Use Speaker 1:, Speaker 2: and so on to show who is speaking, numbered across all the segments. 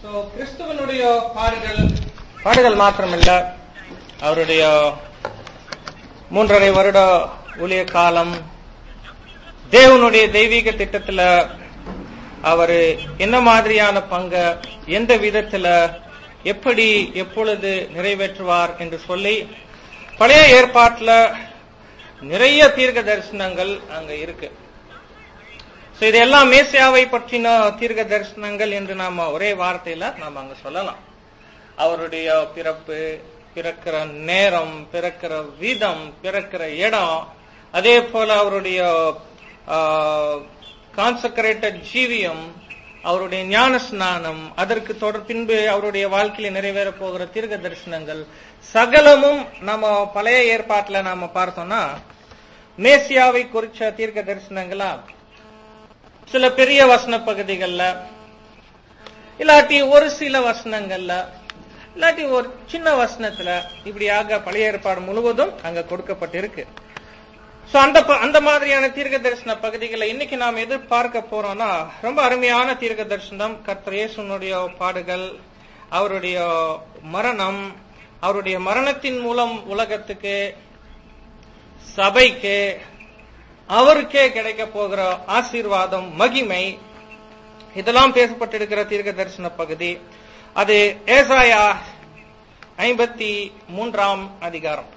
Speaker 1: So, கிறிஸ்துவனுடைய பாடுகள் பாடுகள் மாத்திரமல்ல அவருடைய மூன்றரை வருட ஊழிய காலம் தேவனுடைய தெய்வீக திட்டத்துல அவர் என்ன மாதிரியான பங்க எந்த விதத்துல எப்படி எப்பொழுது நிறைவேற்றுவார் என்று சொல்லி பழைய ஏற்பாட்டுல நிறைய தீர்க்க தரிசனங்கள் அங்க இருக்கு சோ இதெல்லாம் மேசியாவை பற்றின தீர்க்க தரிசனங்கள் என்று நாம ஒரே வார்த்தையில நாம அங்க சொல்லலாம் அவருடைய பிறப்பு பிறக்கிற நேரம் பிறக்கிற வீதம் பிறக்கிற இடம் அதே போல அவருடைய கான்சக்ரேட்டட் ஜீவியம் அவருடைய ஞான ஸ்நானம் அதற்கு தொடர் பின்பு அவருடைய வாழ்க்கையில நிறைவேற போகிற தீர்க்க தரிசனங்கள் சகலமும் நம்ம பழைய ஏற்பாட்டுல நாம பார்த்தோம்னா மேசியாவை குறிச்ச தீர்க்க தரிசனங்களா சில பெரிய வசன பகுதிகள்ல இல்லாட்டி ஒரு சில வசனங்கள்ல இல்லாட்டி ஒரு சின்ன வசனத்துல இப்படியாக பழைய ஏற்பாடு முழுவதும் அங்க கொடுக்கப்பட்டிருக்கு சோ அந்த அந்த மாதிரியான தீர்க்க தரிசன பகுதிகளை இன்னைக்கு நாம் எதிர்பார்க்க போறோம்னா ரொம்ப அருமையான தீர்க்க தரிசனம் கர்த்தர் இயேசுனுடைய பாடுகள் அவருடைய மரணம் அவருடைய மரணத்தின் மூலம் உலகத்துக்கு சபைக்கு அவருக்கே கிடைக்க போகிற ஆசீர்வாதம் மகிமை இதெல்லாம் பேசப்பட்டிருக்கிற தீர்க்க தரிசன பகுதி அது ஏசாயா ஐம்பத்தி மூன்றாம் அதிகாரம்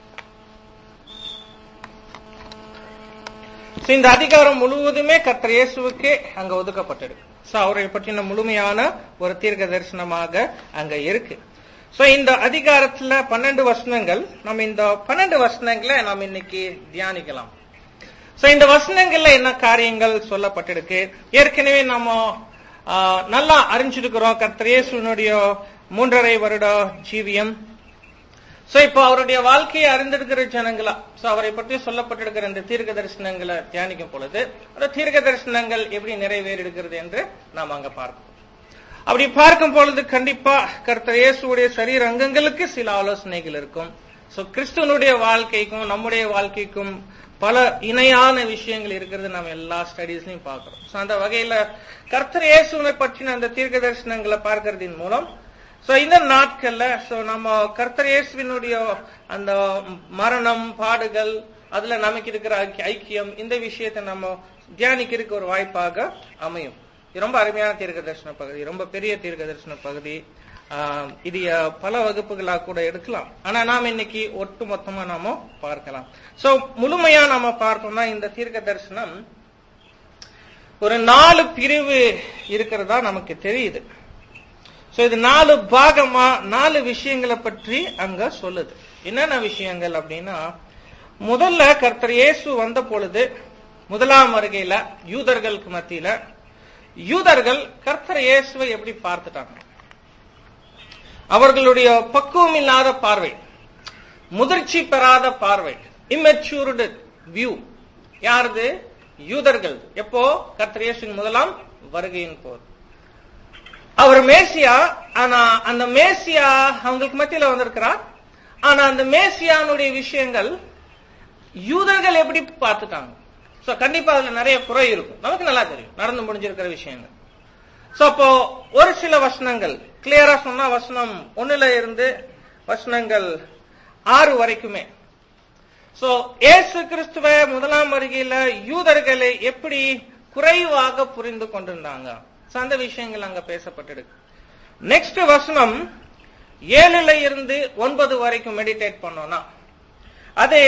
Speaker 1: இந்த அதிகாரம் முழுவதுமே கர்த்தர் இயேசுவுக்கு அங்க ஒதுக்கப்பட்டிருக்கு சோ அவரை பற்றின முழுமையான ஒரு தீர்க்க தரிசனமாக அங்க இருக்கு சோ இந்த அதிகாரத்துல பன்னெண்டு வசனங்கள் நம்ம இந்த பன்னெண்டு வசனங்களை நாம் இன்னைக்கு தியானிக்கலாம் சோ இந்த வசனங்கள்ல என்ன காரியங்கள் சொல்லப்பட்டிருக்கு ஏற்கனவே நம்ம நல்லா அறிஞ்சிருக்கிறோம் கர்த்தர் இயேசுனுடைய மூன்றரை வருட ஜீவியம் சோ இப்போ அவருடைய வாழ்க்கையை அறிந்திருக்கிற ஜனங்களா சோ அவரை பற்றி சொல்லப்பட்டிருக்கிற இந்த தீர்க்க தரிசனங்களை தியானிக்கும் பொழுது அந்த தீர்க்க தரிசனங்கள் எப்படி நிறைவேறிடுகிறது என்று நாம் அங்க பார்ப்போம் அப்படி பார்க்கும் பொழுது கண்டிப்பா கர்த்தர் இயேசுடைய சரீர அங்கங்களுக்கு சில ஆலோசனைகள் இருக்கும் சோ கிறிஸ்துவனுடைய வாழ்க்கைக்கும் நம்முடைய வாழ்க்கைக்கும் பல இணையான விஷயங்கள் இருக்கிறது நம்ம எல்லா ஸ்டடீஸ்லயும் பார்க்கிறோம் சோ அந்த வகையில கர்த்தர் இயேசுவை பற்றின அந்த தீர்க்க தரிசனங்களை பார்க்கறதின் மூலம் சோ இந்த நாட்கள்ல சோ நம்ம கர்த்தர் இயேசுவினுடைய அந்த மரணம் பாடுகள் அதுல நமக்கு இருக்கிற ஐக்கியம் இந்த விஷயத்தை நம்ம தியானிக்கிறதுக்கு ஒரு வாய்ப்பாக அமையும் இது ரொம்ப அருமையான தீர்க்க தரிசன பகுதி ரொம்ப பெரிய தீர்க்க தரிசன பகுதி இது பல வகுப்புகளா கூட எடுக்கலாம் ஆனா நாம இன்னைக்கு ஒட்டு மொத்தமா நாம பார்க்கலாம் சோ முழுமையா நாம பார்த்தோம்னா இந்த தீர்க்க தரிசனம் ஒரு நாலு பிரிவு இருக்கிறதா நமக்கு தெரியுது சோ இது நாலு பாகமா நாலு விஷயங்களை பற்றி அங்க சொல்லுது என்னென்ன விஷயங்கள் அப்படின்னா முதல்ல கர்த்தர் இயேசு வந்த பொழுது முதலாம் வருகையில யூதர்களுக்கு மத்தியில யூதர்கள் கர்த்தர் இயேசுவை எப்படி பார்த்துட்டாங்க அவர்களுடைய பக்குவம் இல்லாத பார்வை முதிர்ச்சி பெறாத பார்வை இம்மெச்சூர்டு வியூ யாருது யூதர்கள் எப்போ கர்த்தரேசின் முதலாம் வருகையின் போது அவர் மேசியா ஆனா அந்த மேசியா அவங்களுக்கு மத்தியில வந்திருக்கிறார் ஆனா அந்த மேசியானுடைய விஷயங்கள் யூதர்கள் எப்படி பார்த்துட்டாங்க சோ கண்டிப்பா அதுல நிறைய குறை இருக்கும் நமக்கு நல்லா தெரியும் நடந்து முடிஞ்சிருக்கிற விஷயங்கள் சோ அப்போ ஒரு சில வசனங்கள் கிளியரா சொன்னா வசனம் ஒண்ணுல இருந்து வசனங்கள் ஆறு வரைக்குமே சோ ஏசு கிறிஸ்துவ முதலாம் வருகையில யூதர்களை எப்படி குறைவாக புரிந்து கொண்டிருந்தாங்க அந்த விஷயங்கள் அங்க பேசப்பட்டிருக்கு நெக்ஸ்ட் வசனம் ஏழுல இருந்து ஒன்பது வரைக்கும் மெடிடேட் பண்ணோம்னா அது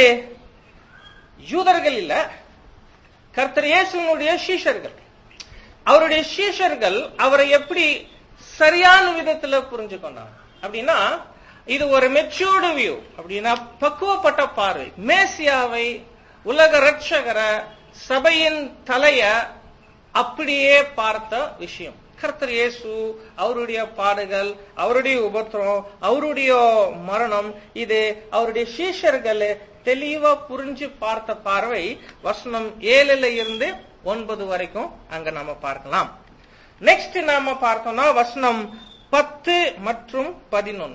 Speaker 1: யூதர்கள் இல்ல கர்த்தர் இயேசுனுடைய சீஷர்கள் அவருடைய சீஷர்கள் அவரை எப்படி சரியான விதத்துல புரிஞ்சு கொண்டாங்க அப்படின்னா இது ஒரு மெச்சூர்டு வியூ அப்படின்னா பக்குவப்பட்ட பார்வை மேசியாவை உலக ரட்சகர சபையின் தலைய அப்படியே பார்த்த விஷயம் கர்த்தர் இயேசு அவருடைய பாடுகள் அவருடைய உபத்திரம் அவருடைய மரணம் இது அவருடைய சீஷர்கள் தெளிவா புரிஞ்சு பார்த்த பார்வை வசனம் ஏழுல இருந்து ஒன்பது வரைக்கும் அங்க நாம பார்க்கலாம் நெக்ஸ்ட் நாம பார்த்தோம்னா வசனம் பத்து மற்றும் பதினொன்னு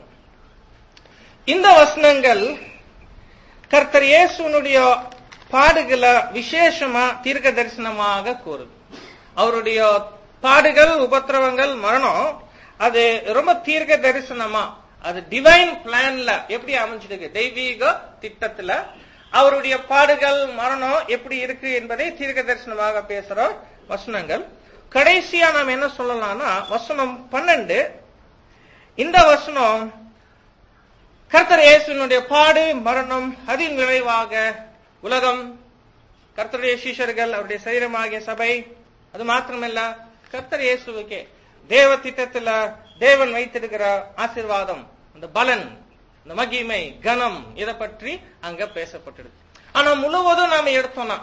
Speaker 1: இந்த வசனங்கள் கர்த்தர் இயேசுனுடைய பாடுகளை விசேஷமா தீர்க்க தரிசனமாக கூறுது அவருடைய பாடுகள் உபத்திரவங்கள் மரணம் அது ரொம்ப தீர்க்க தரிசனமா அது டிவைன் பிளான்ல எப்படி அமைஞ்சிருக்கு தெய்வீக திட்டத்துல அவருடைய பாடுகள் மரணம் எப்படி இருக்கு என்பதை தீர்க்க தரிசனமாக பேசுற வசனங்கள் கடைசியா நாம் என்ன சொல்லலாம்னா வசனம் பன்னெண்டு இந்த வசனம் கர்த்தர் இயேசுனுடைய பாடு மரணம் அதின் விளைவாக உலகம் கர்த்தருடைய சீஷர்கள் அவருடைய சரீரமாகிய சபை அது மாத்திரமல்ல கர்த்தர் இயேசுவுக்கே தேவ திட்டத்துல தேவன் வைத்திருக்கிற ஆசீர்வாதம் அந்த பலன் இந்த மகிமை கனம் இதை பற்றி அங்க பேசப்பட்டிருக்கு ஆனா முழுவதும் நாம எடுத்தோம்னா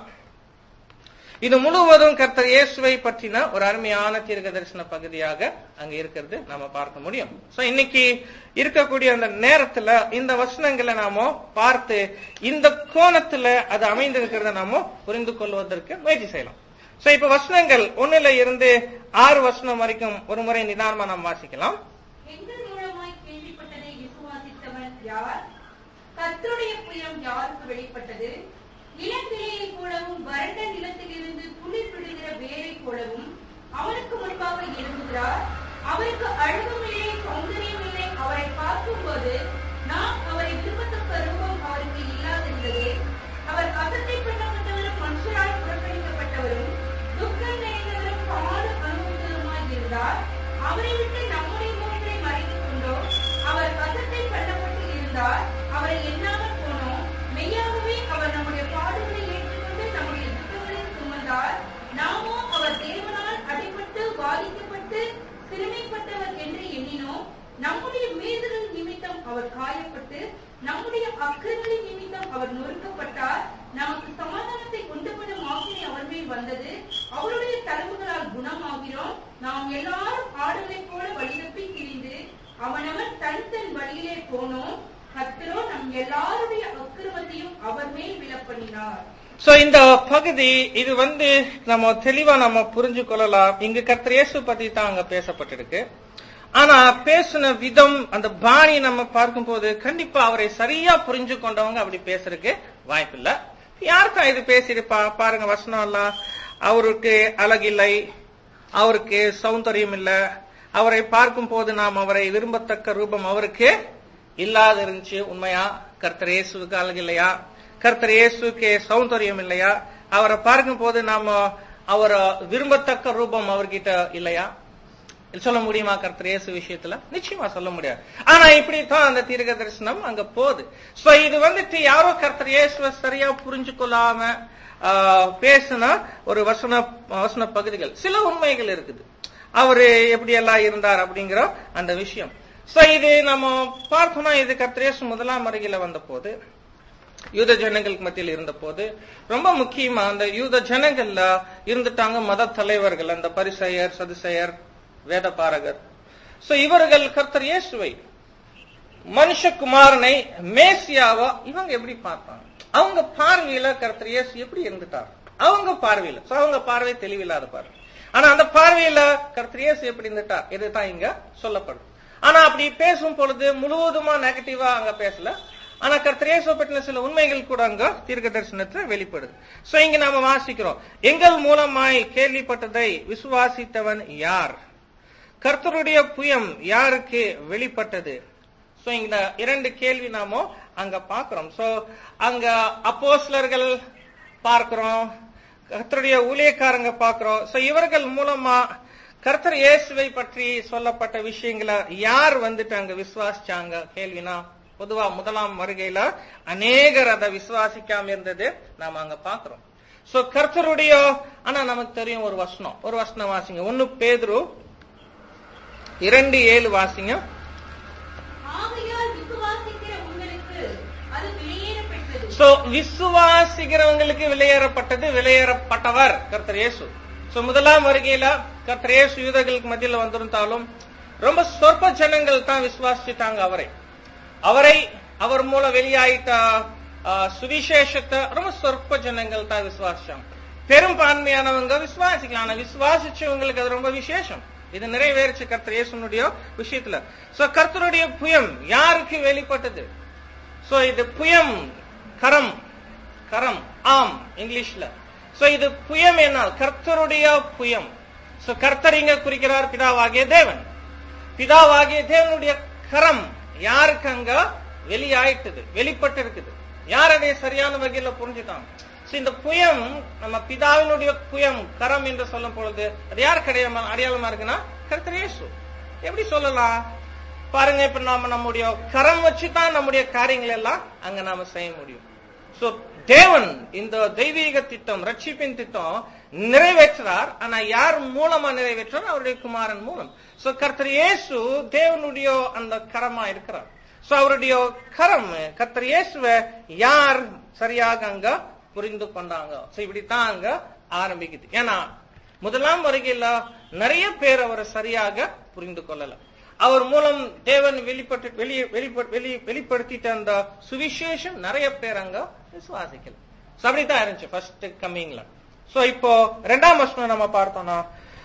Speaker 1: இது முழுவதும் கர்த்தர் இயேசுவை பற்றின ஒரு அருமையான தீர்க்க தரிசன பகுதியாக அங்க இருக்கிறது நாம பார்க்க முடியும் சோ இன்னைக்கு இருக்கக்கூடிய அந்த நேரத்துல இந்த வசனங்களை நாம பார்த்து இந்த கோணத்துல அது அமைந்திருக்கிறத நாம புரிந்து கொள்வதற்கு முயற்சி செய்யலாம் சோ இப்ப வசனங்கள் ஒண்ணுல இருந்து ஆறு வசனம் வரைக்கும் ஒரு முறை நிதானமா நாம் வாசிக்கலாம்
Speaker 2: எங்கள் மூலமாய் கேள்விப்பட்டதை விசுவாசித்தவன் யார் கர்த்தருடைய புயம் யாருக்கு வெளிப்பட்டது இளங்கிளையை போலவும் வறண்ட நிலத்திலிருந்து குளிர் விடுகிற வேரை போலவும் அவனுக்கு முன்பாக எழும்புகிறார் அவருக்கு அழகும் இல்லை சௌந்தரியம் இல்லை அவரை பார்க்கும்போது நாம் அவரை விரும்பத்தக்க ரூபம் அவருக்கு இல்லாதிருந்தது அவர் அசத்தை பண்ணப்பட்டவரும் மனுஷரால் புறக்கணிக்கப்பட்டவரும் துக்கம் நிறைந்தவரும் பாடு அனுபவித்தவருமாய் இருந்தார் அவரை விட்டு நம்முடைய முகங்களை மறைத்துக் கொண்டோம் அவர் அசத்தை பண்ணப்பட்டு இருந்தார் அவரை எண்ணாமல் போனோம் மெய்யாகவே அவர் நம்முடைய பாடுகளை ஏற்றுக்கொண்டு நம்முடைய துக்கங்களை சுமந்தார் நாமோ அவர் தேவனால் அடிபட்டு பாதிக்கப்பட்டு சிறுமைப்பட்டவர் என்று எண்ணினோம் நம்முடைய மீறுதல் நிமித்தம் அவர் காயப்பட்டு நம்முடைய அக்கறைகளின் நிமித்தம் அவர் நொறுக்கப்பட்டார் நமக்கு சமாதானத்தை கொண்டு வரும் ஆக்கினை அவர் மேல் வந்தது அவருடைய தழும்புகளால் குணமாகிறோம் நாம் எல்லாரும் ஆடுகளைப் போல வழிதப்பி திரிந்து அவனவன் தன் தன் வழியிலே போனோம் கர்த்தரோ நம் எல்லாருடைய அக்கிரமத்தையும் அவர் மேல் விலப்பண்ணினார்
Speaker 1: சோ இந்த பகுதி இது வந்து நம்ம தெளிவா நம்ம புரிஞ்சு கொள்ளலாம் இங்கு கர்த்தர் இயேசு பத்தி தான் அங்க பேசப்பட்டிருக்கு ஆனா பேசின விதம் அந்த பாணி நம்ம பார்க்கும்போது கண்டிப்பா அவரை சரியா புரிஞ்சு கொண்டவங்க அப்படி பேசுறதுக்கு வாய்ப்பில்ல யாருக்கா இது பேசியிருப்பா பாருங்க வசனம் எல்லாம் அவருக்கு அழகில்லை அவருக்கு சௌந்தரியம் இல்ல அவரை பார்க்கும் போது நாம் அவரை விரும்பத்தக்க ரூபம் அவருக்கு இல்லாத இருந்துச்சு உண்மையா கர்த்தர் இயேசுவுக்கு அழகில்லையா கர்த்தர் இயேசுக்கு சௌந்தரியம் இல்லையா அவரை பார்க்கும் போது நாம அவரை விரும்பத்தக்க ரூபம் அவர்கிட்ட இல்லையா சொல்ல முடியுமா கர்த்தர் இயேசு விஷயத்துல நிச்சயமா சொல்ல முடியாது ஆனா இப்படித்தான் அந்த தீர்க்க தரிசனம் அங்க போகுது சோ இது வந்துட்டு யாரோ கர்த்தர் இயேசுவ சரியா புரிஞ்சு கொள்ளாம ஆஹ், பேசின ஒரு வசன வசன பகுதிகள் சில உண்மைகள் இருக்குது அவரு எப்படி எல்லாம் இருந்தார் அப்படிங்கிற அந்த விஷயம் சோ இது நம்ம பார்த்தோம்னா இது கர்த்தர் இயேசு முதலாம் வருகையில வந்த போது யூத ஜனங்களுக்கு மத்தியில் இருந்த போது ரொம்ப முக்கியமா அந்த யூத ஜனங்கள்ல இருந்துட்டாங்க மத தலைவர்கள் அந்த பரிசெயர் சதுசெயர் வேதபாரகர் சோ இவர்கள் கர்த்தர் இயேசுவை மனுஷகுமாரனை மேசியாவா இவங்க எப்படி பார்த்தாங்க அவங்க பார்வையில கர்த்தர் இயேசு எப்படி இருந்துட்டார் அவங்க பார்வையில சோ அவங்க பார்வை தெளிவில்லாத பார்வை ஆனா அந்த பார்வையில கர்த்தர் இயேசு எப்படி இருந்துட்டார் இதுதான் இங்க சொல்லப்படும் ஆனா அப்படி பேசும் பொழுது முழுவதுமா நெகட்டிவா அங்க பேசல ஆனா கர்த்தர் இயேசுவை பற்றின சில உண்மைகள் கூட அங்க தீர்க்க தரிசனத்துல வெளிப்படுது சோ இங்க நாம வாசிக்கிறோம் எங்கள் மூலமாய் கேள்விப்பட்டதை விசுவாசித்தவன் யார் கர்த்தருடைய புயம் யாருக்கு வெளிப்பட்டது சோ இந்த இரண்டு கேள்வி நாமோ அங்க பாக்குறோம் சோ அங்க அப்போஸ்லர்கள் பார்க்கிறோம் கர்த்தருடைய ஊழியக்காரங்க பார்க்கிறோம் சோ இவர்கள் மூலமா கர்த்தர் இயேசுவை பற்றி சொல்லப்பட்ட விஷயங்களை யார் வந்துட்டு அங்க விசுவாசிச்சாங்க கேள்வினா பொதுவா முதலாம் வருகையில அநேகர் அதை விசுவாசிக்காம இருந்தது நாம அங்க பாக்குறோம் சோ கர்த்தருடைய ஆனா நமக்கு தெரியும் ஒரு வசனம் ஒரு வசனம் வாசிங்க ஒன்னு பேதுரு இரண்டு ஏழு வாசிங்க
Speaker 2: ஆகையால் விசுவாசிக்கிற உங்களுக்கு அது வெளியேறப்பட்டது
Speaker 1: சோ விசுவாசிக்கிறவங்களுக்கு வெளியேறப்பட்டது வெளியேறப்பட்டவர் கர்த்தர் இயேசு சோ முதலாம் வருகையில கர்த்தர் இயேசு யூதர்களுக்கு மத்தியில வந்திருந்தாலும் ரொம்ப சொற்ப ஜனங்கள் தான் விசுவாசித்தாங்க அவரை அவரை அவர் மூலம் வெளியாயிட்ட ஆ, சுவிசேஷத்தை ரொம்ப சொற்ப ஜனங்கள் தான் விசுவாசிச்சாங்க பெரும்பான்மையானவங்க விசுவாசிக்கலாம் ஆனா விசுவாசிச்சவங்களுக்கு அது ரொம்ப விசேஷம் இது நிறைவேறிச்சு கர்த்தர் இயேசுனுடைய விஷயத்துல சோ கர்த்தருடைய புயம் யாருக்கு வெளிப்பட்டது சோ இது புயம் கரம் கரம் ஆம் இங்கிலீஷ்ல சோ இது புயம் என்ன கர்த்தருடைய புயம் சோ கர்த்தர் இங்க குறிக்கிறார் பிதாவாகிய தேவன் பிதாவாகிய தேவனுடைய கரம் யாருக்கு அங்க வெளியாயிட்டது வெளிப்பட்டு இருக்குது யார் அதை சரியான வகையில புரிஞ்சுட்டாங்க So, இந்த புயம் நம்ம பிதாவினுடைய புயம் கரம் என்று சொல்லும் பொழுது அது யாருக்கு அடையாளமா அடையாளமா இருக்குன்னா கர்த்தர் இயேசு எப்படி சொல்லலாம் பாருங்க இப்ப நாம நம்முடைய கரம் வச்சுதான் நம்முடைய காரியங்கள் எல்லாம் அங்க நாம செய்ய முடியும் சோ தேவன் இந்த தெய்வீக திட்டம் ரட்சிப்பின் திட்டம் நிறைவேற்றார் ஆனா யார் மூலமா நிறைவேற்றார் அவருடைய குமாரன் மூலம் சோ கர்த்தர் இயேசு தேவனுடைய அந்த கரமா இருக்கிறார் சோ அவருடைய கரம் கர்த்தர் இயேசுவை யார் சரியாக அங்க புரிந்து கொண்டாங்க சோ இப்படித்தான் அங்க ஆரம்பிக்குது ஏன்னா முதலாம் வருகையில நிறைய பேர் அவரை சரியாக புரிந்து கொள்ளல அவர் மூலம் தேவன் வெளிப்பட்டு வெளியே வெளிப்ப- வெளி- வெளிப்படுத்திட்ட அந்த சுவிசேஷம் நிறைய பேர் அங்க விசுவாசிக்கல So அப்படித்தான் இருந்துச்சு ஃபர்ஸ்ட் கம்மிங்ல சோ இப்போ ரெண்டாம் வருஷம் நம்ம பார்த்தோம்னா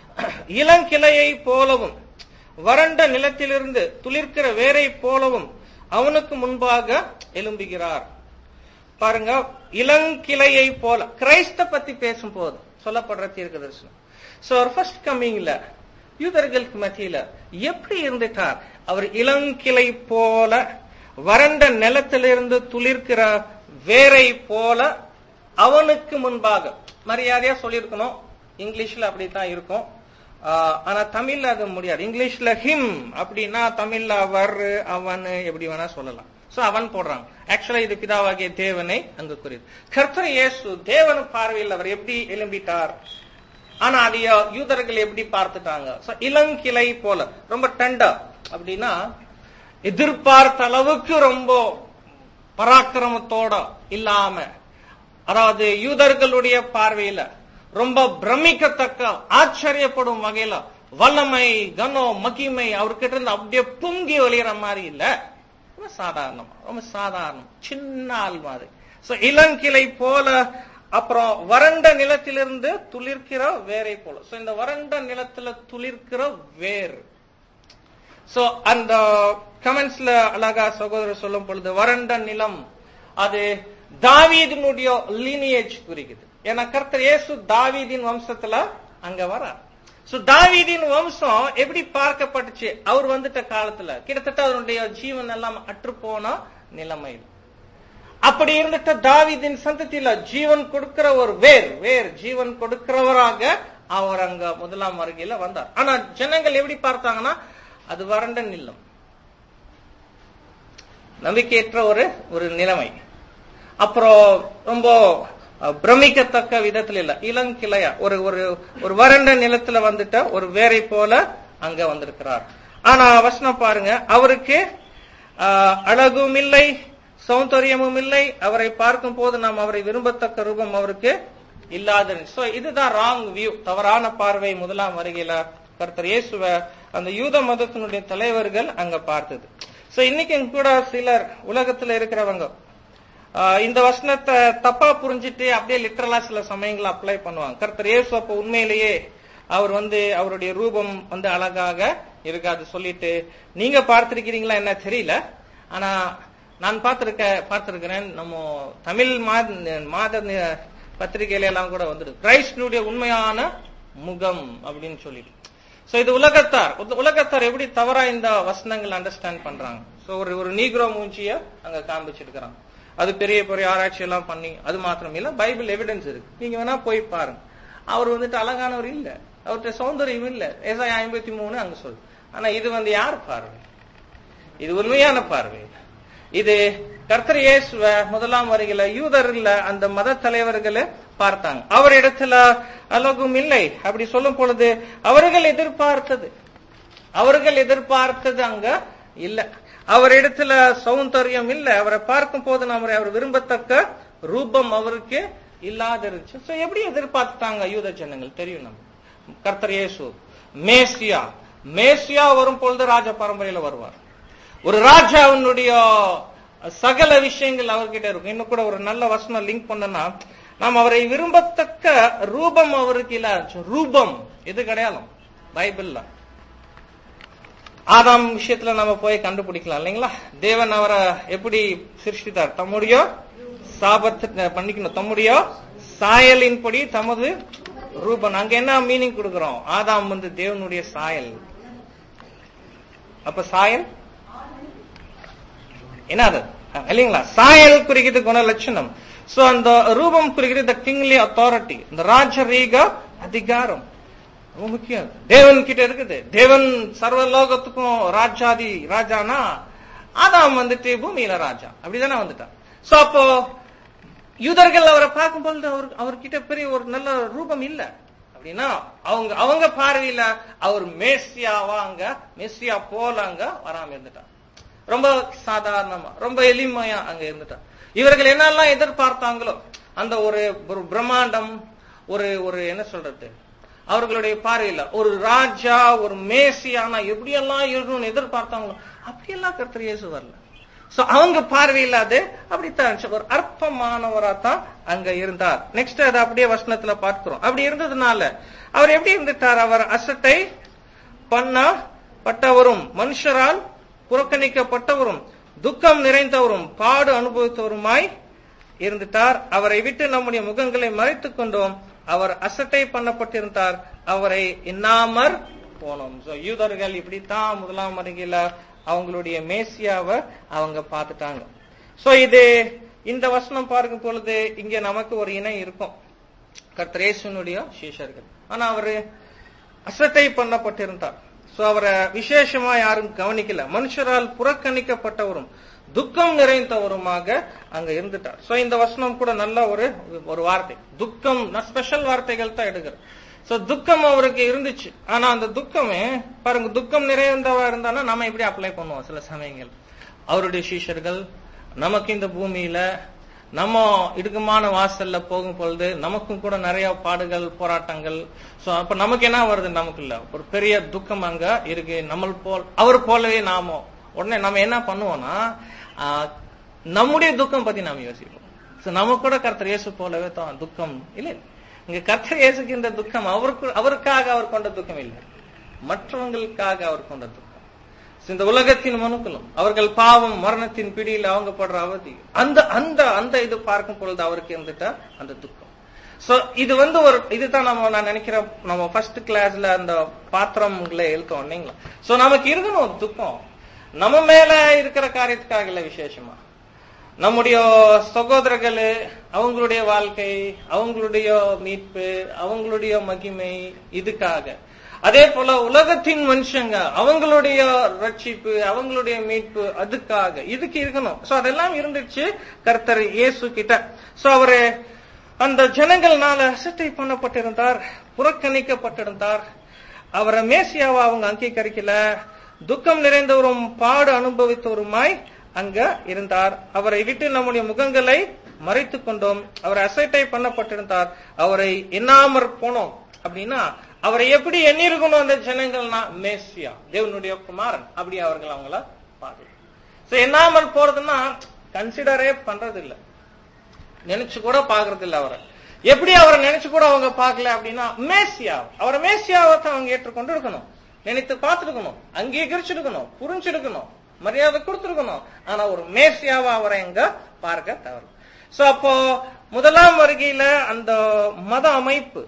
Speaker 1: இளங்கிளையை போலவும் வறண்ட நிலத்திலிருந்து துளிர்க்கிற வேரை போலவும் அவனுக்கு முன்பாக எழும்புகிறார் பாருங்க இளங்கிளையை போல கிரைஸ்த பத்தி பேசும்போது சொல்லப்படுற தீர்க்க தரிசனம் சோ ஃபர்ஸ்ட் கம்மிங்ல யூதர்களுக்கு மத்தியில எப்படி இருந்துட்டார் அவர் இளங்கிளை போல வறண்ட நிலத்திலிருந்து துளிர்க்கிற வேரை போல அவனுக்கு முன்பாக மரியாதையா சொல்லியிருக்கணும் இங்கிலீஷ்ல அப்படித்தான் இருக்கும் ஆஹ் ஆனா தமிழ்ல அது முடியாது இங்கிலீஷ்ல ஹிம் அப்படின்னா தமிழ்ல அவர் அவன் எப்படி வேணா சொல்லலாம் சோ அவன் போடுறாங்க ஆக்சுவலா இது பிதாவாகிய தேவனை அங்கு குறிது கர்த்தர் இயேசு தேவன் பார்வையில் அவர் எப்படி எழும்பிட்டார் ஆனா அதைய யூதர்கள் எப்படி பார்த்துட்டாங்க So, இளங்கிளை போல ரொம்ப டண்டா அப்படின்னா எதிர்பார்த்த அளவுக்கு ரொம்ப பராக்கிரமத்தோட இல்லாம அதாவது யூதர்களுடைய பார்வையில ரொம்ப பிரமிக்கத்தக்க ஆச்சரியப்படும் வகையில வல்லமை கனம் மகிமை அவர்கிட்ட இருந்து அப்படியே பொங்கி ஒளிகிற மாதிரி இல்ல ரொம்ப சாதாரணமா ரொம்ப சாதாரணம் சின்ன ஆள் மாதிரி சோ இளங்கிளை போல அப்புறம் வறண்ட நிலத்திலிருந்து துளிர்க்கிற வேரை போல சோ இந்த வறண்ட நிலத்துல துளிர்க்கிற வேர் சோ அந்த கமெண்ட்ஸ்ல அழகா சகோதரர் சொல்லும் பொழுது வறண்ட நிலம் அது தாவீதினுடைய லீனியேஜ் குறிக்குது ஏன்னா கர்த்தர் இயேசு தாவீதின் வம்சத்துல அங்க வரார் சோ தாவீதின் வம்சம் எப்படி பார்க்கப்பட்டுச்சு அவர் வந்துட்ட காலத்துல கிட்டத்தட்ட அவருடைய ஜீவன் எல்லாம் அற்றுப்போன நிலைமையில் அப்படி இருந்துட்டு தாவீதின் சந்ததியில ஜீவன் கொடுக்கிற ஒரு வேர் வேர் ஜீவன் கொடுக்கிறவராக அவர் அங்க முதலாம் வருகையில வந்தார் ஆனா ஜனங்கள் எப்படி பார்த்தாங்கன்னா அது வறண்ட நிலம் நம்பிக்கையற்ற ஒரு ஒரு நிலைமை அப்புறம் ரொம்ப அஹ், பிரமிக்கத்தக்க விதத்துல இல்ல இளங்கிளையா ஒரு ஒரு ஒரு வறண்ட நிலத்துல வந்துட்ட ஒரு வேரை போல அங்க வந்திருக்கிறார் ஆனா வசனம் பாருங்க அவருக்கு ஆஹ், அழகும் இல்லை சௌந்தரியமும் இல்லை அவரை பார்க்கும் போது நாம் அவரை விரும்பத்தக்க ரூபம் அவருக்கு இல்லாத சோ இதுதான் ராங் வியூ தவறான பார்வை முதலாம் வருகையில கர்த்தர் இயேசுவ அந்த யூத மதத்தினுடைய தலைவர்கள் அங்க பார்த்தது சோ இன்னைக்கும் கூட சிலர் உலகத்துல இருக்கிறவங்க ஆஹ் இந்த வசனத்தை தப்பா புரிஞ்சிட்டு அப்படியே லிட்டரலா சில சமயங்களை அப்ளை பண்ணுவாங்க கர்த்தர் இயேசு அப்ப உண்மையிலேயே அவர் வந்து அவருடைய ரூபம் வந்து அழகாக இருக்காது சொல்லிட்டு நீங்க பார்த்திருக்கிறீங்களா என்ன தெரியல ஆனா நான் பார்த்திருக்க பார்த்திருக்கிறேன் நம்ம தமிழ் மாத மாத நி- பத்திரிகையில எல்லாம் கூட வந்துருக்கு கிரைஸ்டனுடைய உண்மையான முகம் அப்படின்னு சொல்லிட்டு சோ இது உலகத்தார் உத- உலகத்தார் எப்படி தவறா இந்த வசனங்கள் அண்டர்ஸ்டாண்ட் பண்றாங்க சோ ஒரு ஒரு நீக்ரோ மூஞ்சிய அங்க காண்பிச்சிருக்கிறாங்க அது பெரிய பெரிய ஆராய்ச்சி எல்லாம் பண்ணி அது மாத்திரம் இல்ல பைபிள் எவிடன்ஸ் இருக்கு நீங்க வேணா போய் பாருங்க அவர் வந்துட்டு அழகானவர் இல்ல அவர்கிட்ட சௌந்தரியம் இல்ல ஏசாய் ஐம்பத்தி மூணு அங்க சொல்லு ஆனா இது வந்து யார் பார்வை இது உண்மையான பார்வை இது கர்த்தர் இயேசுவ முதலாம் வருகையில யூதர்ல அந்த மத தலைவர்கள் பார்த்தாங்க அவர் இடத்துல அழகும் இல்லை அப்படி சொல்லும் பொழுது அவர்கள் எதிர்பார்த்தது அவர்கள் எதிர்பார்த்தது அங்க இல்ல அவர் இடத்துல சௌந்தரியம் இல்ல அவரை பார்க்கும் போது நம்ம அவர் விரும்பத்தக்க ரூபம் அவருக்கு இல்லாத இருந்துச்சு So, எப்படி எதிர்பார்த்தாங்க யூத ஜனங்கள் தெரியும் நம்ம கர்த்தர் இயேசு மேசியா மேசியா வரும் பொழுது ராஜ பரம்பரையில வருவார் ஒரு ராஜாவினுடைய சகல விஷயங்கள் அவர்கிட்ட இருக்கும் இன்னும் கூட ஒரு நல்ல வசனம் லிங்க் பண்ணனா நாம் அவரை விரும்பத்தக்க ரூபம் அவருக்கு இல்ல ரூபம் எது கிடையாது பைபிள்ல ஆதாம் விஷயத்துல நம்ம போய் கண்டுபிடிக்கலாம் இல்லைங்களா தேவன் அவரை எப்படி சிருஷ்டித்தார் தம்முடைய சாபத்தை பண்ணிக்கணும் தம்முடைய சாயலின்படி தமது ரூபன் அங்க என்ன மீனிங் கொடுக்கிறோம் ஆதாம் வந்து தேவனுடைய சாயல் அப்ப சாயல் என்னது அஹ், இல்லைங்களா சாயல் குறிக்கிறது குண லட்சணம் சோ அந்த ரூபம் குறிக்கிறது த கிங்லி அத்தாரிட்டி இந்த ராஜரீக அதிகாரம் ரொம்ப முக்கியம் தேவன் கிட்ட இருக்குது தேவன் சர்வ லோகத்துக்கும் ராஜாதி ராஜானா ஆதாம் வந்துட்டு பூமியில ராஜா அப்படிதானே வந்துட்டான் சோ அப்போ யூதர்கள் அவரை பார்க்கும்பொழுது அவர் அவர்கிட்ட பெரிய ஒரு நல்ல ரூபம் இல்ல அப்படின்னா அவங்க அவங்க பார்வையில அவர் மேசியாவா அங்க மேசியா போல அங்க வராம இருந்துட்டான் ரொம்ப சாதாரணமா ரொம்ப எளிமையா அங்க இருந்துட்டான் இவர்கள் என்னெல்லாம் எதிர்பார்த்தாங்களோ அந்த ஒரு ஒரு பிரம்மாண்டம் ஒரு ஒரு என்ன சொல்றது அவர்களுடைய பார்வையில ஒரு ராஜா ஒரு மேசியானா எப்படியெல்லாம் இருக்கணும்னு எதிர்பார்த்தாங்களோ அப்படியெல்லாம் கர்த்தர் இயேசு வரல சோ அவங்க பார்வையில அது அப்படித்தான் இருந்துச்சு. ஒரு அற்பமானவரா தான் அங்க இருந்தார் நெக்ஸ்ட் அதை அப்படியே வசனத்துல பார்க்கிறோம் அப்படி இருந்ததுனால அவர் எப்படி இருந்துட்டார் அவர் அசட்டை பண்ணப்பட்டவரும் மனுஷரால் புறக்கணிக்கப்பட்டவரும் துக்கம் நிறைந்தவரும் பாடு அனுபவித்தவருமாய் இருந்துட்டார் அவரை விட்டு நம்முடைய முகங்களை மறைத்துக் கொண்டோம் அவர் அசட்டை பண்ணப்பட்டிருந்தார் அவரை எண்ணாமற் போனோம் சோ யூதர்கள் இப்படித்தான் முதலாம் வருகையில அவங்களுடைய மேசியாவை அவங்க பார்த்துட்டாங்க சோ இது இந்த வசனம் பார்க்கும் பொழுது இங்க நமக்கு ஒரு இணை இருக்கும் கர்த்தரேசனுடைய சீஷர்கள் ஆனா அவரு அசட்டை பண்ணப்பட்டிருந்தார் சோ அவரை விசேஷமா யாரும் கவனிக்கல மனுஷரால் புறக்கணிக்கப்பட்டவரும் துக்கம் நிறைந்தவருமாக அங்க இருந்துட்டார் சோ இந்த வசனம் கூட நல்ல ஒரு ஒரு வார்த்தை துக்கம் ஸ்பெஷல் வார்த்தைகள் தான் எடுக்கிறேன் சோ துக்கம் அவருக்கு இருந்துச்சு ஆனா அந்த துக்கமே பாருங்க துக்கம் நிறைந்தவா இருந்தானா நம்ம இப்படி அப்ளை பண்ணுவோம் சில சமயங்கள் அவருடைய சீஷர்கள் நமக்கு இந்த பூமியில நம்ம இடுக்கமான வாசல்ல போகும் பொழுது நமக்கும் கூட நிறைய பாடுகள் போராட்டங்கள் சோ அப்ப நமக்கு என்ன வருது நமக்குள்ள ஒரு பெரிய துக்கம் அங்க இருக்கு நம்ம போல் அவர் போலவே நாமோ உடனே நம்ம என்ன பண்ணுவோம்னா ஆஹ், நம்முடைய துக்கம் பத்தி நாம யோசிப்போம் சோ நம்ம கூட கர்த்தர் இயேசு போலவே தான் துக்கம் இல்லை இங்க கர்த்தர் இயேசுக்கு இந்த துக்கம் அவருக்கு அவருக்காக அவர் கொண்ட துக்கம் இல்லை மற்றவங்களுக்காக அவர் கொண்ட துக்கம் So, இந்த உலகத்தின் மனுக்களும் அவர்கள் பாவம் மரணத்தின் பிடியில் அவங்க படுற அவதி அந்த அந்த அந்த இது பார்க்கும் பொழுது அவருக்கு இருந்துட்டா அந்த துக்கம் சோ இது வந்து ஒரு இதுதான் நம்ம நான் நினைக்கிறேன் நம்ம ஃபர்ஸ்ட் கிளாஸ்ல அந்த பாத்திரங்களை எழுத்தோம் இல்லைங்களா சோ நமக்கு இருக்கணும் ஒரு துக்கம் நம்ம மேல இருக்கிற காரியத்துக்காக இல்ல விசேஷமா நம்முடைய சகோதரர்கள் அவங்களுடைய வாழ்க்கை அவங்களுடைய மீட்பு அவங்களுடைய மகிமை இதுக்காக அதே போல உலகத்தின் மனுஷங்க அவங்களுடைய ரட்சிப்பு அவங்களுடைய மீட்பு அதுக்காக இதுக்கு இருக்கணும் சோ அதெல்லாம் இருந்துச்சு கர்த்தர் இயேசு கிட்ட சோ அவரு அந்த ஜனங்கள்னால அசட்டை பண்ணப்பட்டிருந்தார் புறக்கணிக்கப்பட்டிருந்தார் அவரை மேசியாவை அவங்க அங்கீகரிக்கல துக்கம் நிறைந்தவரும் பாடு அனுபவித்தவருமாய் அங்க இருந்தார் அவரை விட்டு நம்முடைய முகங்களை மறைத்துக் கொண்டோம் அவர் அசட்டை பண்ணப்பட்டிருந்தார் அவரை எண்ணாமற் போனோம் அப்படின்னா அவரை எப்படி எண்ணிருக்கணும் அந்த ஜனங்கள்னா மேசியா தேவனுடைய குமாரன் அப்படி அவர்கள் அவங்கள பார்க்கல சோ எண்ணாமல் போறதுன்னா கன்சிடரே பண்றது இல்ல நினைச்சு கூட பாக்குறது இல்ல அவரை எப்படி அவரை நினைச்சு கூட அவங்க பார்க்கல அப்படின்னா மேசியா அவரை மேசியாவை தான் அவங்க ஏற்றுக்கொண்டு இருக்கணும் நினைத்து பார்த்துருக்கணும் அங்கீகரிச்சிருக்கணும் புரிஞ்சிருக்கணும் மரியாதை கொடுத்திருக்கணும் ஆனா ஒரு மேசியாவை அவரை எங்க பார்க்க தவறு சோ அப்போ முதலாம் வருகையில அந்த மத அமைப்பு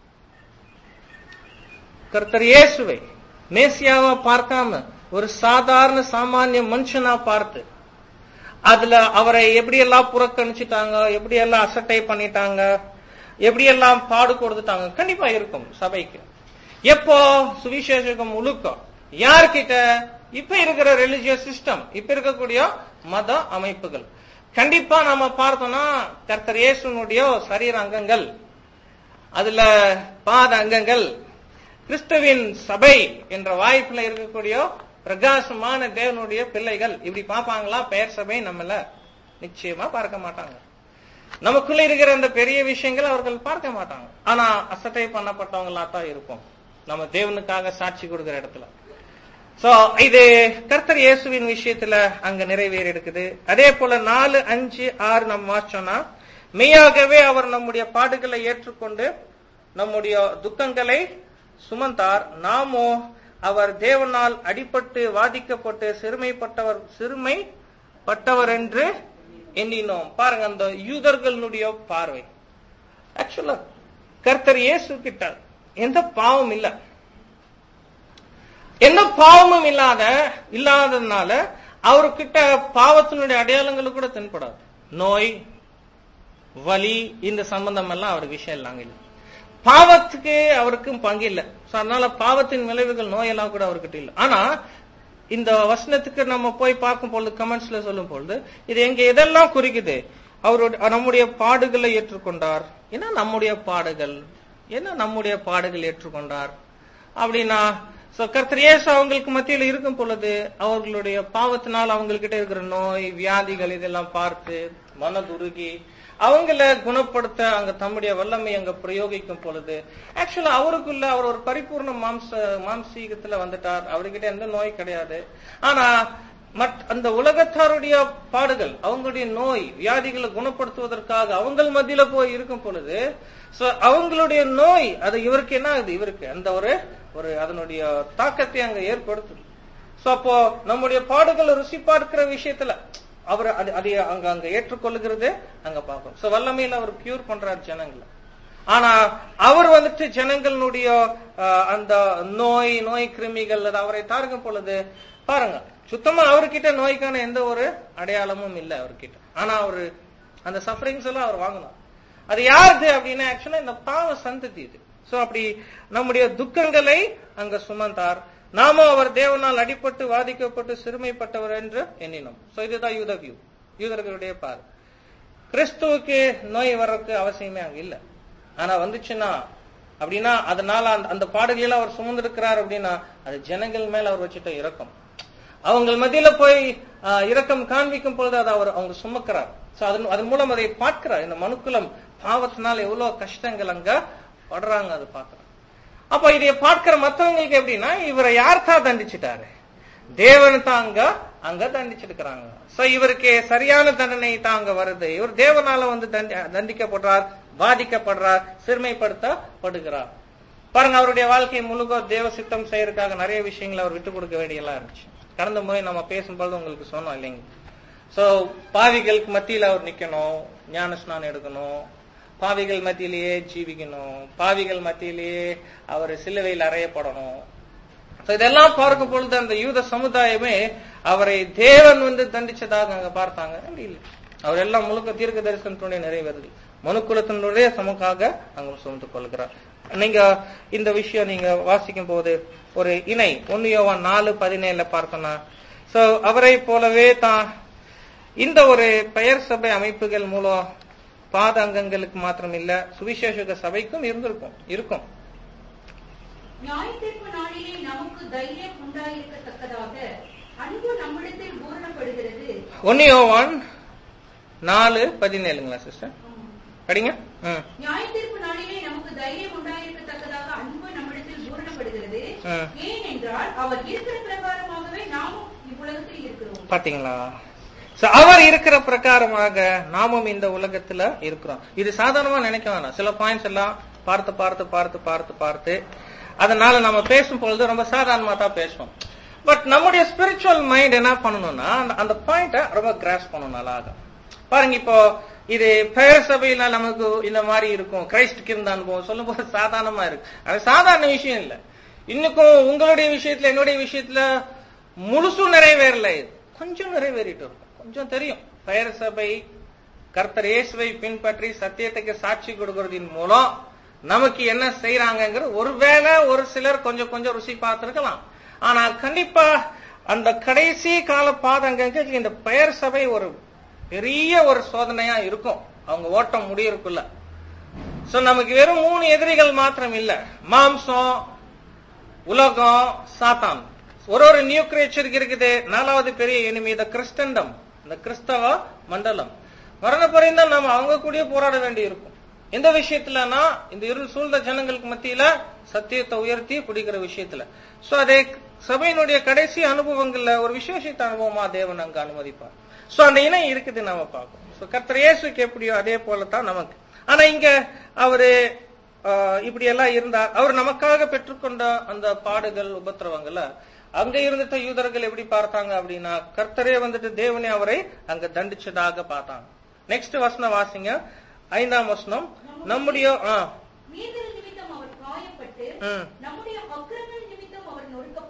Speaker 1: கர்த்தர் இயேசுவை மேசியாவா பார்க்காம ஒரு சாதாரண சாமானிய மனுஷனா பார்த்து அதுல அவரை எப்படியெல்லாம் புறக்கணிச்சுட்டாங்க எப்படியெல்லாம் அசட்டை பண்ணிட்டாங்க எப்படியெல்லாம் பாடு கொடுத்துட்டாங்க கண்டிப்பா இருக்கும் சபைக்கு எப்போ சுவிசேஷகம் முழுக்க யார்கிட்ட இப்ப இருக்கிற ரிலிஜியஸ் சிஸ்டம் இப்ப இருக்கக்கூடிய மத அமைப்புகள் கண்டிப்பா நாம பார்த்தோம்னா கர்த்தர் இயேசுனுடைய சரீர அங்கங்கள் அதுல பாத அங்கங்கள் கிறிஸ்துவின் சபை என்ற வாய்ப்புல இருக்கக்கூடிய பிரகாசமான தேவனுடைய பிள்ளைகள் இப்படி பார்ப்பாங்களா பெயர் சபை நம்மள நிச்சயமா பார்க்க மாட்டாங்க நமக்குள்ள இருக்கிற அந்த பெரிய விஷயங்கள் அவர்கள் பார்க்க மாட்டாங்க ஆனா அசட்டை பண்ணப்பட்டவங்களா தான் இருக்கும் நம்ம தேவனுக்காக சாட்சி கொடுக்கிற இடத்துல சோ இது கர்த்தர் இயேசுவின் விஷயத்துல அங்க நிறைவேறி இருக்குது அதே போல நாலு அஞ்சு ஆறு நம்ம வாசிச்சோம்னா மெய்யாகவே அவர் நம்முடைய பாடுகளை ஏற்றுக்கொண்டு நம்முடைய துக்கங்களை சுமந்தார் நாமோ அவர் தேவனால் அடிபட்டு வாதிக்கப்பட்டு சிறுமைப்பட்டவர் சிறுமைப்பட்டவர் என்று எண்ணினோம் பாருங்க அந்த யூதர்களுடைய பார்வை ஆக்சுவலா கர்த்தர் இயேசு கிட்ட எந்த பாவம் இல்ல எந்த பாவமும் இல்லாத இல்லாததுனால அவர்கிட்ட பாவத்தினுடைய அடையாளங்கள் கூட தென்படாது நோய் வலி இந்த சம்பந்தம் எல்லாம் அவருக்கு விஷயம் இல்லாங்க இல்லை பாவத்துக்கு அவருக்கும் பங்கு இல்லை So, அதனால பாவத்தின் விளைவுகள் நோயெல்லாம் கூட அவர்கிட்ட இல்லை ஆனா இந்த வசனத்துக்கு நம்ம போய் பார்க்கும் பொழுது கமெண்ட்ஸ்ல சொல்லும் பொழுது இது எங்க எதெல்லாம் குறிக்குது அவருடைய நம்முடைய பாடுகளை ஏற்றுக்கொண்டார் என்ன நம்முடைய பாடுகள் என்ன நம்முடைய பாடுகள் ஏற்றுக்கொண்டார் அப்படின்னா சோ கர்த்தர் இயேசு அவங்களுக்கு மத்தியில் இருக்கும் பொழுது அவர்களுடைய பாவத்தினால் அவங்ககிட்ட இருக்கிற நோய் வியாதிகள் இதெல்லாம் பார்த்து மனதுருகி அவங்கள குணப்படுத்த அங்க தம்முடைய வல்லமை அங்க பிரயோகிக்கும் பொழுது ஆக்சுவலா அவருக்குள்ள அவர் ஒரு பரிபூர்ண மாம்ச மாம்சீகத்துல வந்துட்டார் அவர்கிட்ட எந்த நோய் கிடையாது ஆனா மட் அந்த உலகத்தாருடைய பாடுகள் அவங்களுடைய நோய் வியாதிகளை குணப்படுத்துவதற்காக அவங்கள் மத்தியில போய் இருக்கும் பொழுது சோ அவங்களுடைய நோய் அது இவருக்கு என்ன ஆகுது இவருக்கு அந்த ஒரு ஒரு அதனுடைய தாக்கத்தை அங்க ஏற்படுத்துது சோ அப்போ நம்முடைய பாடுகளை ருசி பார்க்கிற விஷயத்துல அவர் அது அதை அங்க அங்க ஏற்றுக்கொள்ளுகிறது அங்க பார்க்கணும் சோ வல்லமையில அவர் கியூர் பண்றார் ஜனங்களை ஆனா அவர் வந்துட்டு ஜனங்களுடைய அஹ், அந்த நோய் நோய் கிருமிகள் அது அவரை தாருக்கும் பொழுது பாருங்க சுத்தமா அவர்கிட்ட நோய்க்கான எந்த ஒரு அடையாளமும் இல்லை அவர்கிட்ட ஆனா அவரு அந்த சஃபரிங்ஸ் எல்லாம் அவர் வாங்கினார் அது யாருது அப்படின்னா ஆக்சுவலா இந்த பாவ சந்ததி இது சோ அப்படி நம்முடைய துக்கங்களை அங்க சுமந்தார் நாம அவர் தேவனால் அடிபட்டு வாதிக்கப்பட்டு சிறுமைப்பட்டவர் என்று எண்ணினோம் சோ இதுதான் யூத வியூ யூதர்களுடைய பார் கிறிஸ்துவுக்கு நோய் வர்றதுக்கு அவசியமே அங்க இல்ல ஆனா வந்துச்சுன்னா அப்படின்னா அதனால அந்த அந்த பாடுகளில் அவர் சுமந்திருக்கிறார் அப்படின்னா அது ஜனங்கள் மேல அவர் வச்சுட்ட இரக்கம் அவங்க மத்தியில போய் ஆஹ், இரக்கம் காண்பிக்கும் பொழுது அதை அவர் அவங்க சுமக்கிறார் சோ அதன் அதன் மூலம் அதை பார்க்கிறார் இந்த மனுக்குலம் பாவத்தினால எவ்வளவு கஷ்டங்கள் அங்க படுறாங்க அதை பார்க்கிறார் அப்ப இதை பார்க்கிற மத்தவங்களுக்கு எப்படின்னா இவரை யார் தான் தண்டிச்சிட்டாரு தேவன் தான் அங்க அங்க தண்டிச்சிருக்கிறாங்க சோ இவருக்கு சரியான தண்டனை தான் அங்க வருது இவர் தேவனால வந்து தண்டி- தண்டிக்கப்படுறார் பாதிக்கப்படுறார் சிறுமைப்படுத்தப்படுகிறார் பாருங்க அவருடைய வாழ்க்கை முழுக்க தேவ சித்தம் செய்யறதுக்காக நிறைய விஷயங்களை அவர் விட்டு கொடுக்க வேண்டியெல்லாம் இருந்துச்சு கடந்த முறை நம்ம பேசும்போது உங்களுக்கு சொன்னோம் இல்லைங்க சோ பாவிகளுக்கு மத்தியில அவர் நிக்கணும் ஞான ஸ்நானம் எடுக்கணும் பாவிகள் மத்தியிலேயே ஜீவிக்கணும் பாவிகள் மத்தியிலேயே அவர் சிலுவையில் அறையப்படணும் So இதெல்லாம் பார்க்கும் பொழுது அந்த யூத சமுதாயமே அவரை தேவன் வந்து தண்டிச்சதாக அங்க பார்த்தாங்க அப்படி இல்லை அவர் எல்லாம் முழுக்க தீர்க்க தரிசனத்தினுடைய நிறைவேறுது மனுக்குலத்தினுடைய சமக்காக அங்க சுமந்து கொள்கிறார் நீங்க இந்த விஷயம் நீங்க வாசிக்கும் போது ஒரு இணை ஒன்னு யோவான் நாலு பதினேழுல பார்த்தோம்னா சோ அவரை போலவே தான் இந்த ஒரு பெயர் சபை அமைப்புகள் மூலம் பாத அங்கங்களுக்கு மாத்திரம் இல்ல சுவிசேஷக சபைக்கும் இருந்திருக்கும் இருக்கும்
Speaker 2: நியாயத்தீர்ப்பு நாளிலே நமக்கு தைரியம் உண்டாயிருக்கத்தக்கதாக அன்பு நம்மிடத்தில் பூரணப்படுகிறது
Speaker 1: ஒன்னு யோவான் நாலு பதினேழுங்களா சிஸ்டர் படிங்க ம்
Speaker 2: நியாயத்தீர்ப்பு நாளிலே நமக்கு தைரியம் உண்டாயிருக்கத்தக்கதாக அன்பு நம்மிடத்தில் பூரணப்படுகிறது
Speaker 1: ம்.
Speaker 2: ஏனென்றால் அவர் இருக்கிற பிரகாரமாகவே நாமும் இவ்வுலகத்தில் இருக்கிறோம்
Speaker 1: பாத்தீங்களா So, அவர் இருக்கிற பிரகாரமாக நாமும் இந்த உலகத்துல இருக்கிறோம் இது சாதாரணமா நினைக்க வேணாம் சில பாயிண்ட்ஸ் எல்லாம் பார்த்து பார்த்து பார்த்து பார்த்து பார்த்து அதனால நம்ம பேசும் பொழுது ரொம்ப சாதாரணமா தான் பேசுவோம் பட் நம்முடைய ஸ்பிரிச்சுவல் மைண்ட் என்ன பண்ணணும்னா அந்த- அந்த பாயிண்ட ரொம்ப கிராஸ் பண்ணணும் அழகா பாருங்க இப்போ இது பெயர் சபையில நமக்கு இந்த மாதிரி இருக்கும் கிரைஸ்டுக்கு இருந்த அனுபவம் சொல்லும் போது சாதாரணமா இருக்கு அது சாதாரண விஷயம் இல்ல இன்னுக்கும் உங்களுடைய விஷயத்துல என்னுடைய விஷயத்துல முழுசும் நிறைவேறல இது கொஞ்சம் நிறைவேறிட்டு இருக்கும் கொஞ்சம் தெரியும் பெயர் சபை கர்த்தர் இயேசுவை பின்பற்றி சத்தியத்துக்கு சாட்சி கொடுக்கறதின் மூலம் நமக்கு என்ன செய்யறாங்கிறது ஒருவேளை ஒரு சிலர் கொஞ்சம் கொஞ்சம் ருசி பார்த்திருக்கலாம் ஆனா கண்டிப்பா அந்த கடைசி கால பாதங்களுக்கு இந்த பெயர் சபை ஒரு பெரிய ஒரு சோதனையா இருக்கும் அவங்க ஓட்டம் முடியறதுக்குள்ள சோ நமக்கு வெறும் மூணு எதிரிகள் மாத்திரம் இல்ல மாம்சம் உலகம் சாத்தான் ஒரு ஒரு நியூ கிரியேச்சருக்கு இருக்குது நாலாவது பெரிய எனிமி இந்த கிறிஸ்டண்டம் இந்த கிறிஸ்தவ மண்டலம் மரண பரிந்தம் நம்ம அவங்க கூடயே போராட வேண்டி இருக்கும் எந்த விஷயத்துலனா இந்த இருள் சூழ்ந்த ஜனங்களுக்கு மத்தியில சத்தியத்தை உயர்த்தி பிடிக்கிற விஷயத்துல சோ அதே சபையினுடைய கடைசி அனுபவங்கள்ல ஒரு விசேஷித்த அனுபவமா தேவன் அங்க அனுமதிப்பார் சோ அந்த இணை இருக்குது நாம பார்க்கணும் சோ கர்த்தர் இயேசுக்கு எப்படியோ அதே போலதான் நமக்கு ஆனா இங்க அவரு ஆஹ், இப்படி எல்லாம் இருந்தார் அவர் நமக்காக பெற்றுக்கொண்ட அந்த பாடுகள் உபத்திரவங்களை அங்க இருந்துட்ட யூதர்கள் எப்படி பார்த்தாங்க அப்படின்னா கர்த்தரே வந்துட்டு தேவனே அவரை அங்க தண்டிச்சதாக பார்த்தாங்க நெக்ஸ்ட் வசனம் வாசிங்க ஐந்தாம் வசனம் நம்முடைய ஆ,
Speaker 2: மீதல் நிமித்தம் அவர் காயப்பட்டு
Speaker 1: ம்.
Speaker 2: நம்முடைய அக்கிரமங்கள் நிமித்தம் அவர் நொறுக்கப்பட்டார்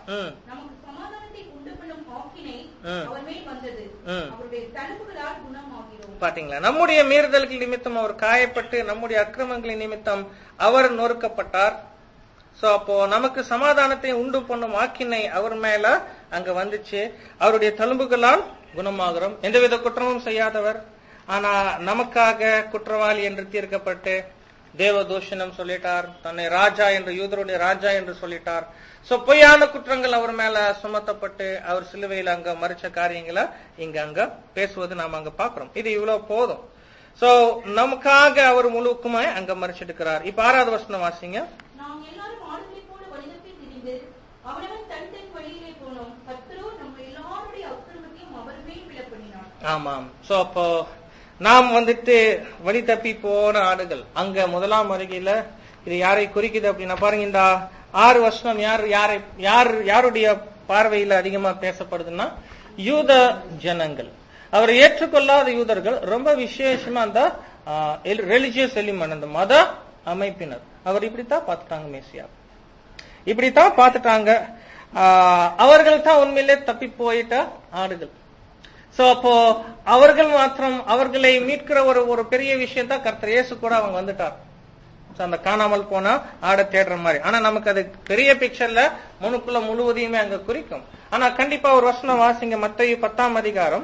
Speaker 1: ம்
Speaker 2: நமக்கு சமாதானத்தை உண்டு பண்ணும் ஆக்கினை
Speaker 1: ம்.
Speaker 2: அவர் மேல் வந்தது
Speaker 1: ம்.
Speaker 2: அவருடைய தழும்புகளால் குணமாகிறோம்
Speaker 1: பாத்தீங்களா நம்முடைய மீறுதல்கள் நிமித்தம் அவர் காயப்பட்டு நம்முடைய அக்கிரமங்களின் நிமித்தம் அவர் நொறுக்கப்பட்டார் சோ அப்போ நமக்கு சமாதானத்தை உண்டு பண்ணும் ஆக்கினை அவர் மேல அங்க வந்துச்சு அவருடைய தழும்புகளால் குணமாகிறோம் எந்தவித குற்றமும் செய்யாதவர் ஆனா நமக்காக குற்றவாளி என்று தீர்க்கப்பட்டு தேவதூஷணம் சொல்லிட்டார் தன்னை ராஜா என்று யூதருடைய ராஜா என்று சொல்லிட்டார் சோ பொய்யான குற்றங்கள் அவர் மேல சுமத்தப்பட்டு அவர் சிலுவையில் அங்க மறிச்ச காரியங்களை இங்க அங்க பேசுவது நாம அங்க பாக்குறோம் இது இவ்வளவு போதும் சோ நமக்காக அவர் முழுக்குமே அங்க மறிச்சிருக்கிறார் இப்ப ஆறாவது வசனம் வாசிங்க
Speaker 2: நாம் எல்லாரும் ஆடுகளைப் போல வழிதப்பி திரிந்து அவனவன் தன் தன் வழியிலே போனோம் கர்த்தரோ நம்ம எல்லாருடைய அக்கிரமத்தையும் அவர் மேல் விழப்பண்ணினார்
Speaker 1: ஆமாம் சோ அப்போ நாம் வந்துட்டு வழி தப்பி போன ஆடுகள் அங்க முதலாம் வருகையில இது யாரை குறிக்குது அப்படின்னா பாருங்க இந்த ஆறு வருஷம் யார் யாரை யார் யாருடைய பார்வையில அதிகமா பேசப்படுதுன்னா யூத ஜனங்கள் அவரை ஏற்றுக்கொள்ளாத யூதர்கள் ரொம்ப விசேஷமா அந்த ரிலிஜியஸ் எலிமெண்ட் அந்த மத அமைப்பினர் அவர் இப்படித்தான் பார்த்துட்டாங்க மேசியா இப்படித்தான் பார்த்துட்டாங்க ஆஹ் அவர்கள் தான் உண்மையிலே தப்பி போயிட்ட ஆடுகள் சோ அப்போ அவர்கள் மாத்திரம் அவர்களை மீட்கிற ஒரு ஒரு பெரிய விஷயம் தான் கர்த்தர் இயேசு கூட அவங்க வந்துட்டார் So, அந்த காணாமல் போனா ஆட தேடுற மாதிரி ஆனா நமக்கு அது பெரிய பிக்சர்ல முனுக்குள்ள முழுவதையுமே அங்க குறிக்கும் ஆனா கண்டிப்பா ஒரு வசனம் வாசிங்க மத்திய பத்தாம் அதிகாரம்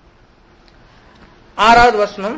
Speaker 1: ஆறாவது வசனம்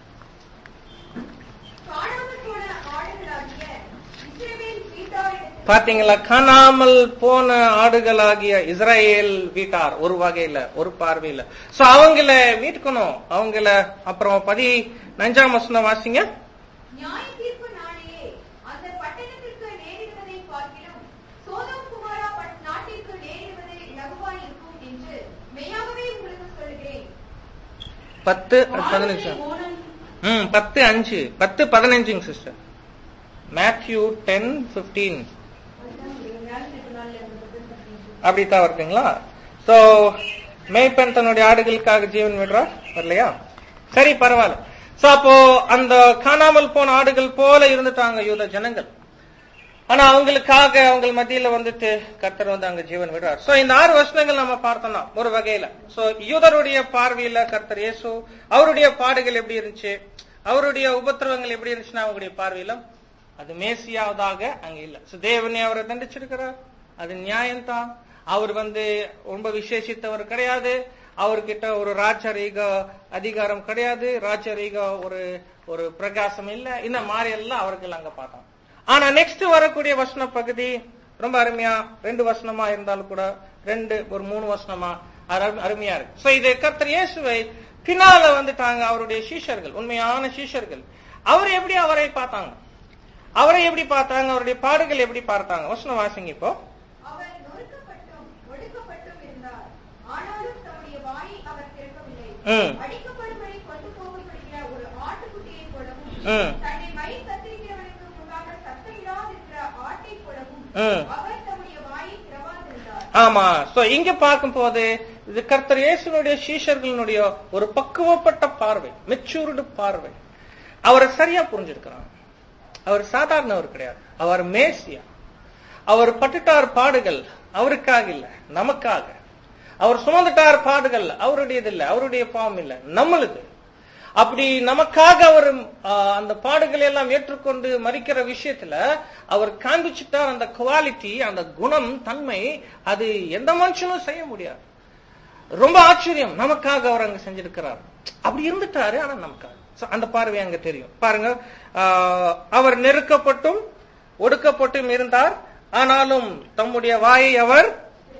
Speaker 2: காணாமல் போன ஆடுகளாகிய இஸ்ரவேல் வீட்டாரிடத்தில்
Speaker 1: பாத்தீங்களா காணாமல் போன ஆடுகளாகிய இஸ்ரேல் வீட்டார் ஒரு வகையில ஒரு பார்வையில சோ அவங்கள மீட்கணும் அவங்கள அப்புறம் பதி நஞ்சாம் வசனம் வாசிங்க
Speaker 2: நியாய தீர்ப்பு நாளிலே அந்த பட்டணத்திற்கு நேரிடுவதை பார்க்கிலும் சோதம் குமாரா பட்- நாட்டிற்கு நேரிடுவது லகுவாய் இருக்கும் என்று மெய்யாகவே உங்களுக்கு சொல்கிறேன்
Speaker 1: பத்து பதினஞ்சு
Speaker 2: ஆடுகளை ஓனம்
Speaker 1: ம் பத்து அஞ்சு பத்து பதினஞ்சுங்க சிஸ்டர் மேத்யூ டென் பிப்டீன் அப்படித்தான் வருதுங்களா சோ மேய்ப்பன் தன்னுடைய ஆடுகளுக்காக ஜீவன் விடுறா வரலையா சரி பரவாயில்ல சோ அப்போ அந்த காணாமல் போன ஆடுகள் போல இருந்துட்டாங்க யூத ஜனங்கள் ஆனா அவங்களுக்காக அவங்க மத்தியில வந்துட்டு கர்த்தர் வந்து அங்க ஜீவன் விடுறார் சோ இந்த ஆறு வருஷங்கள் நம்ம பார்த்தோம்னா ஒரு வகையில சோ யூதருடைய பார்வையில கர்த்தர் இயேசு அவருடைய பாடுகள் எப்படி இருந்துச்சு அவருடைய உபத்திரவங்கள் எப்படி இருந்துச்சுன்னா அவங்களுடைய பார்வையில அது மேசியாவதாக அங்க இல்ல சோ தேவனே அவரை தண்டிச்சிருக்கிறார் அது நியாயம்தான் அவர் வந்து ரொம்ப விசேஷித்தவர் கிடையாது அவர்கிட்ட ஒரு ராஜரீக அதிகாரம் கிடையாது ராஜரீக ஒரு ஒரு பிரகாசம் இல்ல இந்த மாதிரி எல்லாம் அவர்கள் அங்க பார்த்தாங்க ஆனா நெக்ஸ்ட் வரக்கூடிய வசன பகுதி ரொம்ப அருமையா ரெண்டு வசனமா இருந்தாலும் கூட ரெண்டு ஒரு மூணு வசனமா அது அரு- அருமையா இருக்கு சோ இது கர்த்தர் இயேசுவை பின்னால வந்துட்டாங்க அவருடைய சீஷர்கள் உண்மையான சீஷர்கள் அவர் எப்படி அவரை பார்த்தாங்க அவரை எப்படி பார்த்தாங்க அவருடைய பாடுகள் எப்படி பார்த்தாங்க வசனம் வாசிங்க இப்போ
Speaker 2: அவர் நொறுக்கப்பட்டும் ஒடுக்கப்பட்டும் இருந்தார் ஆனாலும் தம்முடைய வாயை அவர் திறக்கவில்லை
Speaker 1: ம்
Speaker 2: அடிக்கப்படும்படி கொண்டு போகப்படுகிற ஒரு ஆட்டுக்குட்டியைப் போலவும்
Speaker 1: ம்
Speaker 2: தன்னை மயில் கத்திரிக்கிறவனுக்கு முன்பாக சத்தமிடாதிருக்கிற ஆட்டைப் போலவும்
Speaker 1: ம்
Speaker 2: அவர் தம்முடைய வாயை திறவாதிருந்தார்
Speaker 1: ஆமா சோ இங்க பார்க்கும்போது இது கர்த்தர் இயேசுனுடைய சீஷர்களுடைய ஒரு பக்குவப்பட்ட பார்வை மெச்சூர்டு பார்வை அவரை சரியா புரிஞ்சிருக்கிறாங்க அவர் சாதாரணவர் கிடையாது அவர் மேசியா அவர் பட்டுட்டார் பாடுகள் அவருக்காக இல்ல நமக்காக அவர் சுமந்துட்டார் பாடுகள் அவருடையது இல்ல அவருடைய பாவம் இல்ல நம்மளுது அப்படி நமக்காக அவர் ஆ, அந்த பாடுகளை எல்லாம் ஏற்றுக்கொண்டு மறிக்கிற விஷயத்துல அவர் காண்பிச்சுட்டார் அந்த குவாலிட்டி அந்த குணம் தன்மை அது எந்த மனுஷனும் செய்ய முடியாது ரொம்ப ஆச்சரியம் நமக்காக அவர் அங்க செஞ்சிருக்கிறார் அப்படி இருந்துட்டாரு ஆனா நமக்காக So, அந்த பார்வை அங்க தெரியும் பாருங்க ஆ, அவர் நெருக்கப்பட்டும் ஒடுக்கப்பட்டும் இருந்தார் ஆனாலும் தம்முடைய வாயை அவர்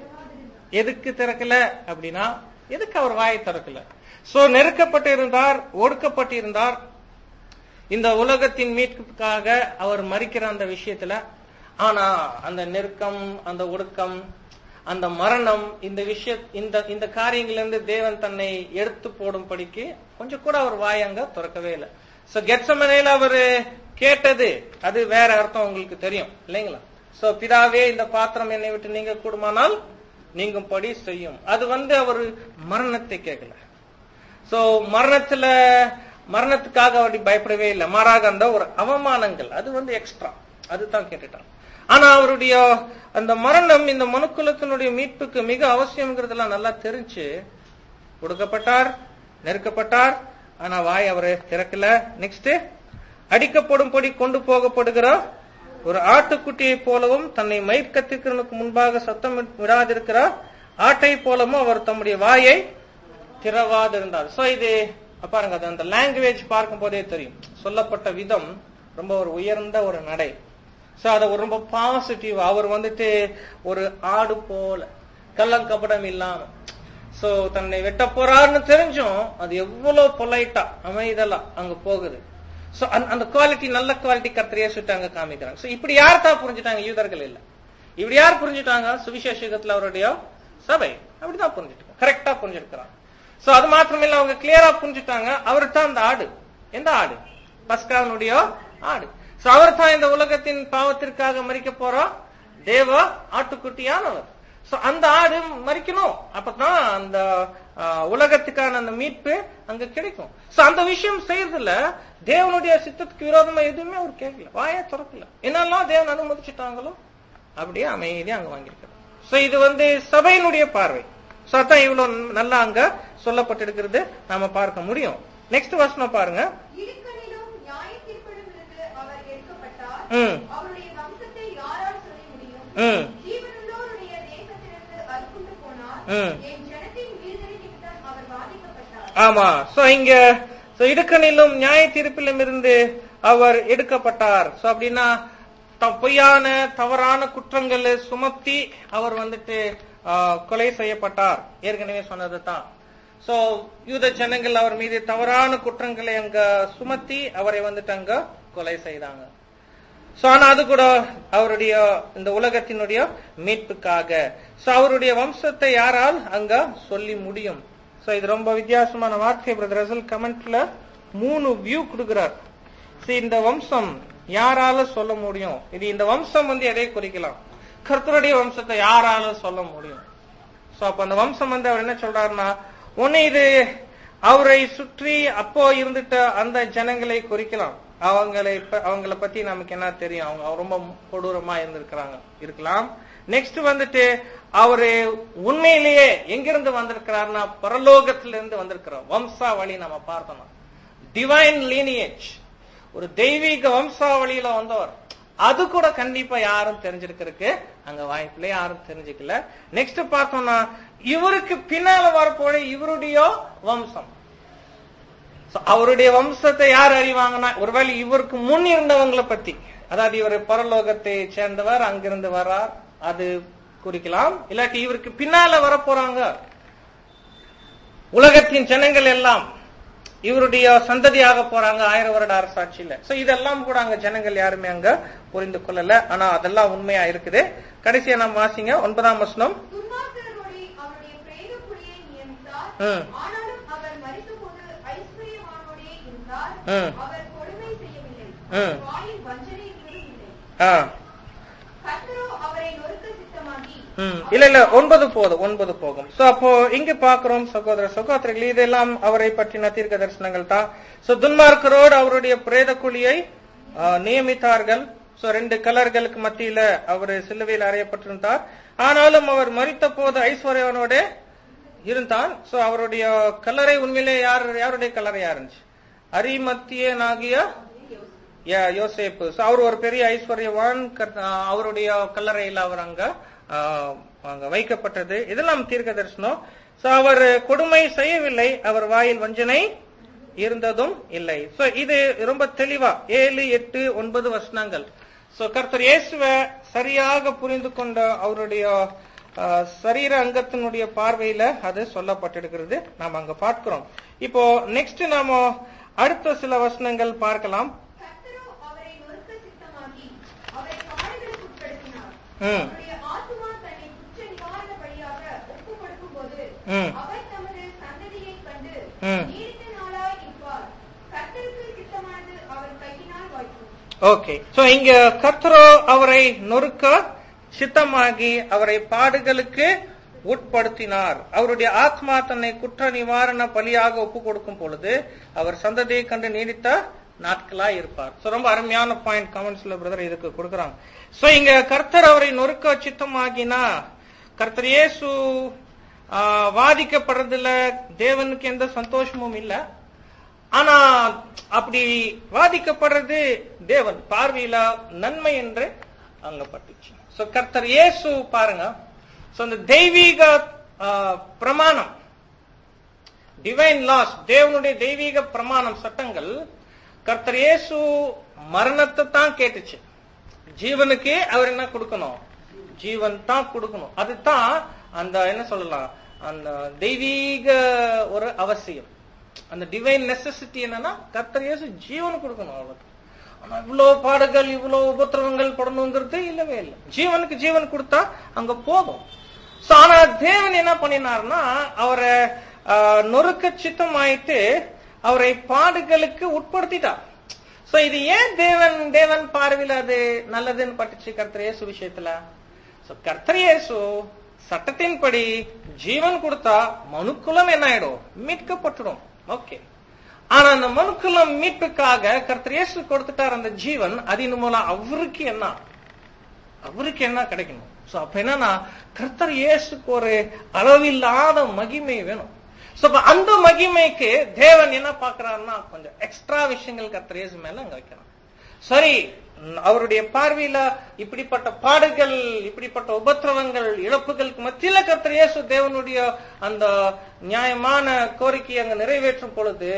Speaker 1: எதுக்கு திறக்கல அப்படின்னா எதுக்கு அவர் வாயை திறக்கல சோ நெருக்கப்பட்டு இருந்தார் ஒடுக்கப்பட்டு இருந்தார் இந்த உலகத்தின் மீட்புக்காக அவர் மறிக்கிற அந்த விஷயத்துல ஆனா அந்த நெருக்கம் அந்த ஒடுக்கம் அந்த மரணம் இந்த விஷய இந்த இந்த காரியங்கள்ல இருந்து தேவன் தன்னை எடுத்து போடும்படிக்கு கொஞ்சம் கூட அவர் வாய் அங்க திறக்கவே இல்லை சோ கெட்சமனையில அவரு கேட்டது அது வேற அர்த்தம் உங்களுக்கு தெரியும் இல்லைங்களா சோ பிதாவே இந்த பாத்திரம் என்னை விட்டு நீங்க கூடுமானால் நீங்கும் படி செய்யும் அது வந்து அவர் மரணத்தை கேட்கல சோ மரணத்துல மரணத்துக்காக அப்படி பயப்படவே இல்லை மாறாக அந்த ஒரு அவமானங்கள் அது வந்து எக்ஸ்ட்ரா அதுதான் கேட்டுட்டான் ஆனா அவருடைய அந்த மரணம் இந்த மனுக்குலத்தினுடைய மீட்புக்கு மிக அவசியம்ங்கிறதெல்லாம் நல்லா தெரிஞ்சு கொடுக்கப்பட்டார் நெருக்கப்பட்டார் ஆனா வாய் அவரை திறக்கல நெக்ஸ்ட் அடிக்கப்படும்படி கொண்டு போகப்படுகிற ஒரு ஆட்டுக்குட்டியை போலவும் தன்னை மயிர்கத்திக்கிறனுக்கு முன்பாக சத்தம் விடாதிருக்கிற ஆட்டை போலவும் அவர் தம்முடைய வாயை திறவாதிருந்தார் சோ இது பாருங்க அது அந்த லாங்குவேஜ் பார்க்கும் போதே தெரியும் சொல்லப்பட்ட விதம் ரொம்ப ஒரு உயர்ந்த ஒரு நடை சோ அத ஒரு ரொம்ப பாசிட்டிவ் அவர் வந்துட்டு ஒரு ஆடு போல கள்ளங்கபடம் இல்லாம சோ தன்னை வெட்ட போறாருன்னு தெரிஞ்சும் அது எவ்வளவு பொலைட்டா அமைதலா அங்க போகுது சோ அந்த குவாலிட்டி நல்ல குவாலிட்டி கத்திரியா சுட்டு அங்க காமிக்கிறாங்க சோ இப்படி யார் தான் புரிஞ்சுட்டாங்க யூதர்கள் இல்ல இப்படி யார் புரிஞ்சுட்டாங்க சுவிசேஷகத்துல அவருடைய சபை அப்படிதான் புரிஞ்சுட்டு கரெக்டா புரிஞ்சிருக்கிறாங்க சோ அது மாத்திரமில்ல அவங்க கிளியரா புரிஞ்சுட்டாங்க அவர் தான் அந்த ஆடு எந்த ஆடு பஸ்காவனுடைய ஆடு சோ அவர் தான் இந்த உலகத்தின் பாவத்திற்காக மறிக்க போறோம் தேவ ஆட்டுக்குட்டியானவர் சோ அந்த ஆடு மறிக்கணும் அப்பதான் அந்த ஆஹ், உலகத்துக்கான அந்த மீட்பு அங்க கிடைக்கும் சோ அந்த விஷயம் செய்யறதுல தேவனுடைய சித்தத்துக்கு விரோதமா எதுவுமே அவர் கேட்கல வாயே திறக்கல என்னெல்லாம் தேவன் அனுமதிச்சுட்டாங்களோ அப்படியே அமைதியா அங்க வாங்கியிருக்கிறார் சோ இது வந்து சபையினுடைய பார்வை சோ அதான் இவ்வளவு நல்லா அங்க சொல்லப்பட்டிருக்கிறது நாம பார்க்க முடியும் நெக்ஸ்ட் வசனம் பாருங்க
Speaker 2: இடுக்கணிலும் நியாயத்தீர்ப்பிலும் இருந்து அவர் எடுக்கப்பட்டார்
Speaker 1: ம்
Speaker 2: அவருடைய வம்சத்தை யாரால் சொல்ல முடியும்
Speaker 1: ம்
Speaker 2: ஜீவனுள்ளோருடைய தேசத்திலிருந்து அறுப்புண்டு போனார்
Speaker 1: ம்.
Speaker 2: என் ஜனத்தின் விடுதலை நிமித்தம் அவர் பாதிக்கப்பட்டார்
Speaker 1: ஆமா சோ இங்க சோ இடுக்கணிலும் நியாய தீர்ப்பிலும் இருந்து அவர் எடுக்கப்பட்டார் சோ அப்படின்னா த- பொய்யான தவறான குற்றங்களை சுமத்தி அவர் வந்துட்டு ஆ, கொலை செய்யப்பட்டார் ஏற்கனவே சொன்னது தான் சோ யூத ஜனங்கள் அவர் மீது தவறான குற்றங்களை அங்க சுமத்தி அவரை வந்துட்டு அங்க கொலை செய்தாங்க சோ ஆனா அது கூட அவருடைய இந்த உலகத்தினுடைய மீட்புக்காக சோ அவருடைய வம்சத்தை யாரால் அங்க சொல்லி முடியும் சோ இது ரொம்ப வித்தியாசமான வார்த்தை பிரதர் ரசல் கமெண்ட்ல மூணு வியூ கொடுக்கிறார் See, இந்த வம்சம் யாரால சொல்ல முடியும் இது இந்த வம்சம் வந்து எதை குறிக்கலாம் கர்த்தருடைய வம்சத்தை யாரால சொல்ல முடியும் சோ அப்ப அந்த வம்சம் வந்து அவர் என்ன சொல்றாருன்னா ஒண்ணு இது அவரை சுற்றி அப்போ இருந்துட்ட அந்த ஜனங்களை குறிக்கலாம் அவங்களை ப- அவங்கள பத்தி நமக்கு என்ன தெரியும் அவங்க ரொம்ப கொடூரமா இருந்திருக்கிறாங்க இருக்கலாம் நெக்ஸ்ட் வந்துட்டு அவரு உண்மையிலேயே எங்கிருந்து வந்திருக்கிறார்னா பரலோகத்திலிருந்து வந்திருக்கிறார் வம்சாவளி நம்ம பார்த்தோம் டிவைன் லீனியேஜ் ஒரு தெய்வீக வம்சாவளியில வந்தவர் அது கூட கண்டிப்பா யாரும் தெரிஞ்சிருக்கிறதுக்கு அங்க வாய்ப்புல யாரும் தெரிஞ்சுக்கல நெக்ஸ்ட் பார்த்தோம்னா இவருக்கு பின்னால வரப்போற இவருடைய வம்சம் So, அவருடைய வம்சத்தை யார் அறிவாங்கன்னா ஒருவேளை இவருக்கு முன் இருந்தவங்களை பத்தி அதாவது இவர் பரலோகத்தை சேர்ந்தவர் அங்கிருந்து வரார் அது குறிக்கலாம் இல்லாட்டி இவருக்கு பின்னால வரப்போறாங்க உலகத்தின் ஜனங்கள் எல்லாம் இவருடைய சந்ததியாக போறாங்க ஆயிரம் வருட அரசாட்சியில சோ இதெல்லாம் கூட அங்க ஜனங்கள் யாருமே அங்க புரிந்து கொள்ளல ஆனா அதெல்லாம் உண்மையா இருக்குது கடைசியா நம்ம வாசிங்க ஒன்பதாம் வசனம்
Speaker 2: துன்மார்க்கரோடே அவருடைய பிரேத குழியை நியமித்தார்
Speaker 1: ம்.
Speaker 2: ஆனாலும் அவர் மரித்தபோது ஐஸ்வர்யவானோடே இருந்தார்
Speaker 1: ம்.
Speaker 2: அவர் கொடுமை செய்யவில்லை
Speaker 1: ம்.
Speaker 2: வாயில் வஞ்சனை இல்லை
Speaker 1: ஆ
Speaker 2: கர்த்தரோ அவரை நொறுக்க சித்தமாகி
Speaker 1: ம். இல்ல இல்ல ஒன்பது போதும் ஒன்பது போகும் சோ அப்போ இங்க பாக்குறோம் சகோதர சகோதரிகள் இதெல்லாம் அவரை பற்றின தீர்க்க தரிசனங்கள் தான் சோ துன்மார்க்கரோடு அவருடைய பிரேத குழியை ஆ, நியமித்தார்கள் சோ ரெண்டு கலர்களுக்கு மத்தியில அவர் சிலுவையில் அறையப்பட்டிருந்தார் ஆனாலும் அவர் மரித்த போது ஐஸ்வர்யவனோட இருந்தான் சோ அவருடைய கல்லறை உண்மையிலே யார் யாருடைய கல்லறை இருந்துச்சு அரிமத்தியனாகிய யா- யோசேப்பு So, அவர் ஒரு பெரிய ஐஸ்வர்யவான் கர்த்த- ஆஹ் அவருடைய கல்லறையில் அவர் அங்க ஆஹ், அங்க வைக்கப்பட்டது இதெல்லாம் தீர்க்க தரிசனம் So, அவர் கொடுமை செய்யவில்லை அவர் வாயில் வஞ்சனை இருந்ததும் இல்லை சோ இது ரொம்ப தெளிவா ஏழு எட்டு ஒன்பது வசனங்கள் சோ கர்த்தர் இயேசுவை சரியாக புரிந்து கொண்ட அவருடைய ஆஹ், சரீர அங்கத்தினுடைய பார்வையில அது சொல்லப்பட்டிருக்கிறது நாம் அங்க பார்க்கிறோம் இப்போ நெக்ஸ்ட் நாம அடுத்த சில வசனங்கள் பார்க்கலாம்
Speaker 2: கர்த்தரோ அவரை நொறுக்க சித்தமாகி அவரை பாடுகளுக்கு உட்படுத்தினார்
Speaker 1: ம்.
Speaker 2: அவருடைய ஆத்துமா தன்னை குற்ற நிவாரண பலியாக ஒப்புக் கொடுக்கும்போது
Speaker 1: ம்.
Speaker 2: அவர் தமது சந்ததியைக் கண்டு
Speaker 1: ம்.
Speaker 2: நீடித்த நாளாய் இருப்பார் கர்த்தருக்கு சித்தமானது அவர் கையினால் வாய்க்கும்
Speaker 1: ஓகே சோ இங்க கர்த்தரோ அவரை நொறுக்க சித்தமாகி அவரை பாடுகளுக்கு உட்படுத்தினார் அவருடைய ஆத்மா தன்னை குற்ற நிவாரண பலியாக ஒப்பு கொடுக்கும் பொழுது அவர் சந்ததியை கண்டு நீடித்த நாட்களா இருப்பார் சோ ரொம்ப அருமையான பாயிண்ட் கமெண்ட்ஸ்ல பிரதர் இதுக்கு கொடுக்கறாங்க சோ இங்க கர்த்தர் அவரை நொறுக்க சித்தமாகினா கர்த்தர் இயேசு ஆ, வாதிக்கப்படுறதுல தேவனுக்கு எந்த சந்தோஷமும் இல்ல ஆனா அப்படி வாதிக்கப்படுறது தேவன் பார்வையில நன்மை என்று அங்க பட்டுச்சு சோ கர்த்தர் இயேசு பாருங்க சோ அந்த தெய்வீக ஆ, பிரமாணம் டிவைன் லாஸ் தேவனுடைய தெய்வீக பிரமாணம் சட்டங்கள் கர்த்தர் இயேசு மரணத்தை தான் கேட்டுச்சு ஜீவனுக்கு அவர் என்ன கொடுக்கணும் ஜீவன் தான் கொடுக்கணும் அதுதான் அந்த என்ன சொல்லலாம் அந்த தெய்வீக ஒரு அவசியம் அந்த டிவைன் நெசசிட்டி என்னன்னா கர்த்தர் இயேசு ஜீவன் கொடுக்கணும் அவருக்கு ஆனா இவ்வளவு பாடுகள் இவ்வளவு உபத்திரவங்கள் படணுங்கிறது இல்லவே இல்லை ஜீவனுக்கு ஜீவன் கொடுத்தா அங்க போதும் சோ ஆனா தேவன் என்ன பண்ணினார்னா அவரை ஆஹ், நொறுக்க சித்தம் ஆயிட்டு அவரை பாடுகளுக்கு உட்படுத்திட்டார் சோ இது ஏன் தேவன் தேவன் பார்வையில் அது நல்லதுன்னு பட்டுச்சு கர்த்தர் இயேசு விஷயத்துல சோ கர்த்தர் இயேசு சட்டத்தின்படி ஜீவன் கொடுத்தா மனுக்குலம் என்ன ஆயிடும் மீட்கப்பட்டுடும் ஓகே ஆனா அந்த மனுக்குலம் மீட்புக்காக கர்த்தர் இயேசு கொடுத்துட்டார் அந்த ஜீவன் அதன் மூலம் அவருக்கு என்ன அவருக்கு என்ன கிடைக்கணும் சோ அப்ப என்னன்னா கர்த்தர் இயேசுக்கு ஒரு அளவில்லாத மகிமை வேணும் சோ அப்ப அந்த மகிமைக்கு தேவன் என்ன பாக்குறாருன்னா கொஞ்சம் எக்ஸ்ட்ரா விஷயங்கள் கர்த்தர் இயேசு மேல அங்க வைக்கணும் சரி ம், அவருடைய பார்வையில இப்படிப்பட்ட பாடுகள் இப்படிப்பட்ட உபத்திரவங்கள் இழப்புகளுக்கு மத்தியில கர்த்தர் இயேசு தேவனுடைய அந்த நியாயமான கோரிக்கையை அங்க நிறைவேற்றும் பொழுது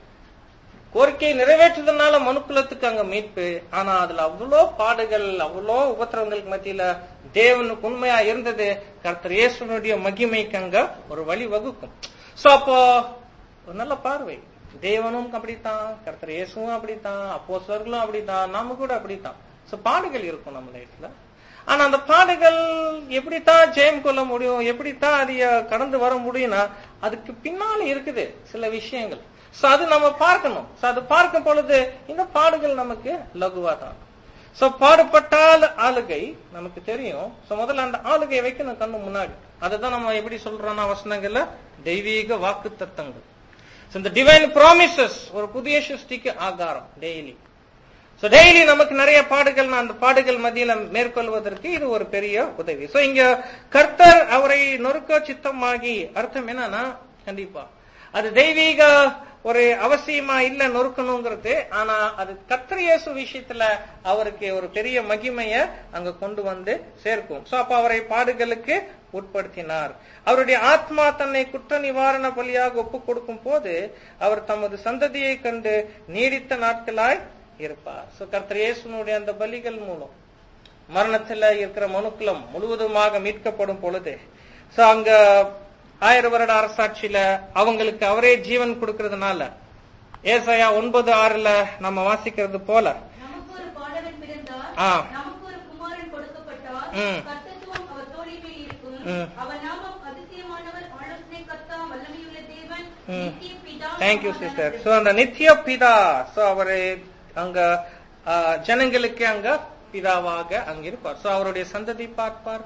Speaker 1: கோரிக்கையை நிறைவேற்றுறதுனால மனுக்குலத்துக்கு அங்க மீட்பு ஆனா அதுல அவ்வளோ பாடுகள் அவ்வளோ உபத்திரவங்களுக்கு மத்தியில தேவனுக்கு உண்மையா இருந்தது கர்த்தர் இயேசுனுடைய மகிமைக்கு அங்க ஒரு வழி வகுக்கும் சோ அப்போ ஒரு நல்ல பார்வை தேவனும் அப்படித்தான் கர்த்தர் இயேசுவும் அப்படித்தான் அப்போஸ்தலர்களும் அப்படித்தான் நாம கூட அப்படித்தான் சோ பாடுகள் இருக்கும் நம்ம லைஃப்ல ஆனா அந்த பாடுகள் எப்படித்தான் ஜெயம் கொள்ள முடியும் எப்படித்தான் அதைய கடந்து வர முடியும்னா அதுக்கு பின்னால இருக்குது சில விஷயங்கள் சோ அது நம்ம பார்க்கணும் சோ அது பார்க்கும் பொழுது இந்த பாடுகள் நமக்கு லகுவா தான் சோ பாடுபட்டால் ஆளுகை நமக்கு தெரியும் சோ முதல்ல அந்த ஆளுகை வைக்கணும் கண்ணு முன்னாடி அதுதான் நம்ம எப்படி சொல்றோம்னா வசனங்கள்ல தெய்வீக வாக்கு தத்தங்கள் இந்த டிவைன் ப்ராமிசஸ் ஒரு புதிய சிருஷ்டிக்கு ஆகாரம் டெய்லி சோ டெய்லி நமக்கு நிறைய பாடுகள் அந்த பாடுகள் மத்தியில மேற்கொள்வதற்கு இது ஒரு பெரிய உதவி சோ இங்க கர்த்தர் அவரை நொறுக்க சித்தமாகி அர்த்தம் என்னன்னா கண்டிப்பா அது தெய்வீக ஒரு அவசியமா இல்ல நொறுக்கணுங்கிறது ஆனா அது கர்த்தர் இயேசு விஷயத்துல அவருக்கு ஒரு பெரிய மகிமைய அங்க கொண்டு வந்து சேர்க்கும் சோ அப்ப அவரை பாடுகளுக்கு உட்படுத்தினார் அவருடைய ஆத்மா தன்னை குற்ற நிவாரண பலியாக ஒப்பு கொடுக்கும் போது அவர் தமது சந்ததியை கண்டு நீடித்த நாட்களாய் இருப்பார் சோ கர்த்தர் இயேசுனுடைய அந்த பலிகள் மூலம் மரணத்துல இருக்கிற மனுக்குலம் முழுவதுமாக மீட்கப்படும் பொழுது சோ அங்க ஆயிரம் வருட அரசாட்சியில அவங்களுக்கு அவரே ஜீவன் கொடுக்கறதுனால ஏசாயா ஒன்பது ஆறுல நம்ம வாசிக்கிறது போல
Speaker 2: நமக்கு ஒரு பாடகன் பிறந்தார்
Speaker 1: ஆ.
Speaker 2: நமக்கு ஒரு குமாரன் கொடுக்கப்பட்டார்
Speaker 1: ம்.
Speaker 2: கர்த்தத்துவம் அவர் தோழி மேல் இருக்கும்
Speaker 1: ம்.
Speaker 2: அவர் நாமம் அதிசயமானவர் ஆலோசனை கர்த்தா வல்லமையுள்ள தேவன்
Speaker 1: ம்.
Speaker 2: நித்திய பிதா
Speaker 1: தேங்க்யூ
Speaker 2: சமாதான
Speaker 1: சிஸ்டர்
Speaker 2: பிரபு.
Speaker 1: சோ அந்த நித்திய பிதா சோ அவரு அங்க ஆ, ஜனங்களுக்கு அங்க பிதாவாக அங்க இருப்பார் சோ அவருடைய சந்ததி பார்ப்பார்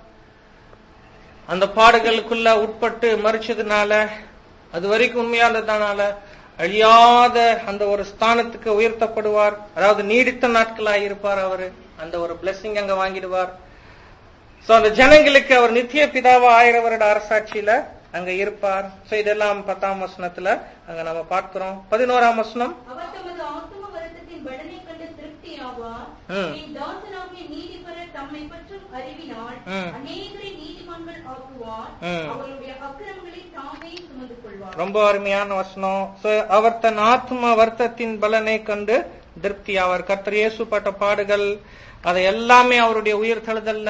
Speaker 1: அந்த பாடுகளுக்குள்ள உட்பட்டு மறிச்சதுனால அது வரைக்கும் உண்மையானதுனால அழியாத அந்த ஒரு ஸ்தானத்துக்கு உயர்த்தப்படுவார் அதாவது நீடித்த நாட்களாய் இருப்பார் அவரு அந்த ஒரு பிளெஸிங் அங்க வாங்கிடுவார் சோ அந்த ஜனங்களுக்கு அவர் நித்திய பிதாவா ஆயிரம் வருட அரசாட்சியில அங்க இருப்பார் சோ இதெல்லாம் பத்தாம் வசனத்துல அங்க நம்ம பார்க்கிறோம் பதினோராம் வசனம்
Speaker 2: அவர் தமது ஆத்தும வருத்தத்தின் பலனை கண்டு திருப்தி ஆவார்
Speaker 1: ம்.
Speaker 2: என் தாசனாகிய நீதிபரர் தம்மை பற்றும் அறிவினால்
Speaker 1: ம்.
Speaker 2: அநேகரை நீதிமான்கள் ஆக்குவார்
Speaker 1: ம்.
Speaker 2: அவருடைய அக்கிரமங்களை தாமே சுமந்து கொள்வார்
Speaker 1: ரொம்ப அருமையான வசனம் So, அவர் தன் ஆத்ம வருத்தத்தின் பலனை கண்டு திருப்தி அவர் கர்த்தர் இயேசு பட்ட பாடுகள் அதை எல்லாமே அவருடைய உயிர்த்தெழுதல்ல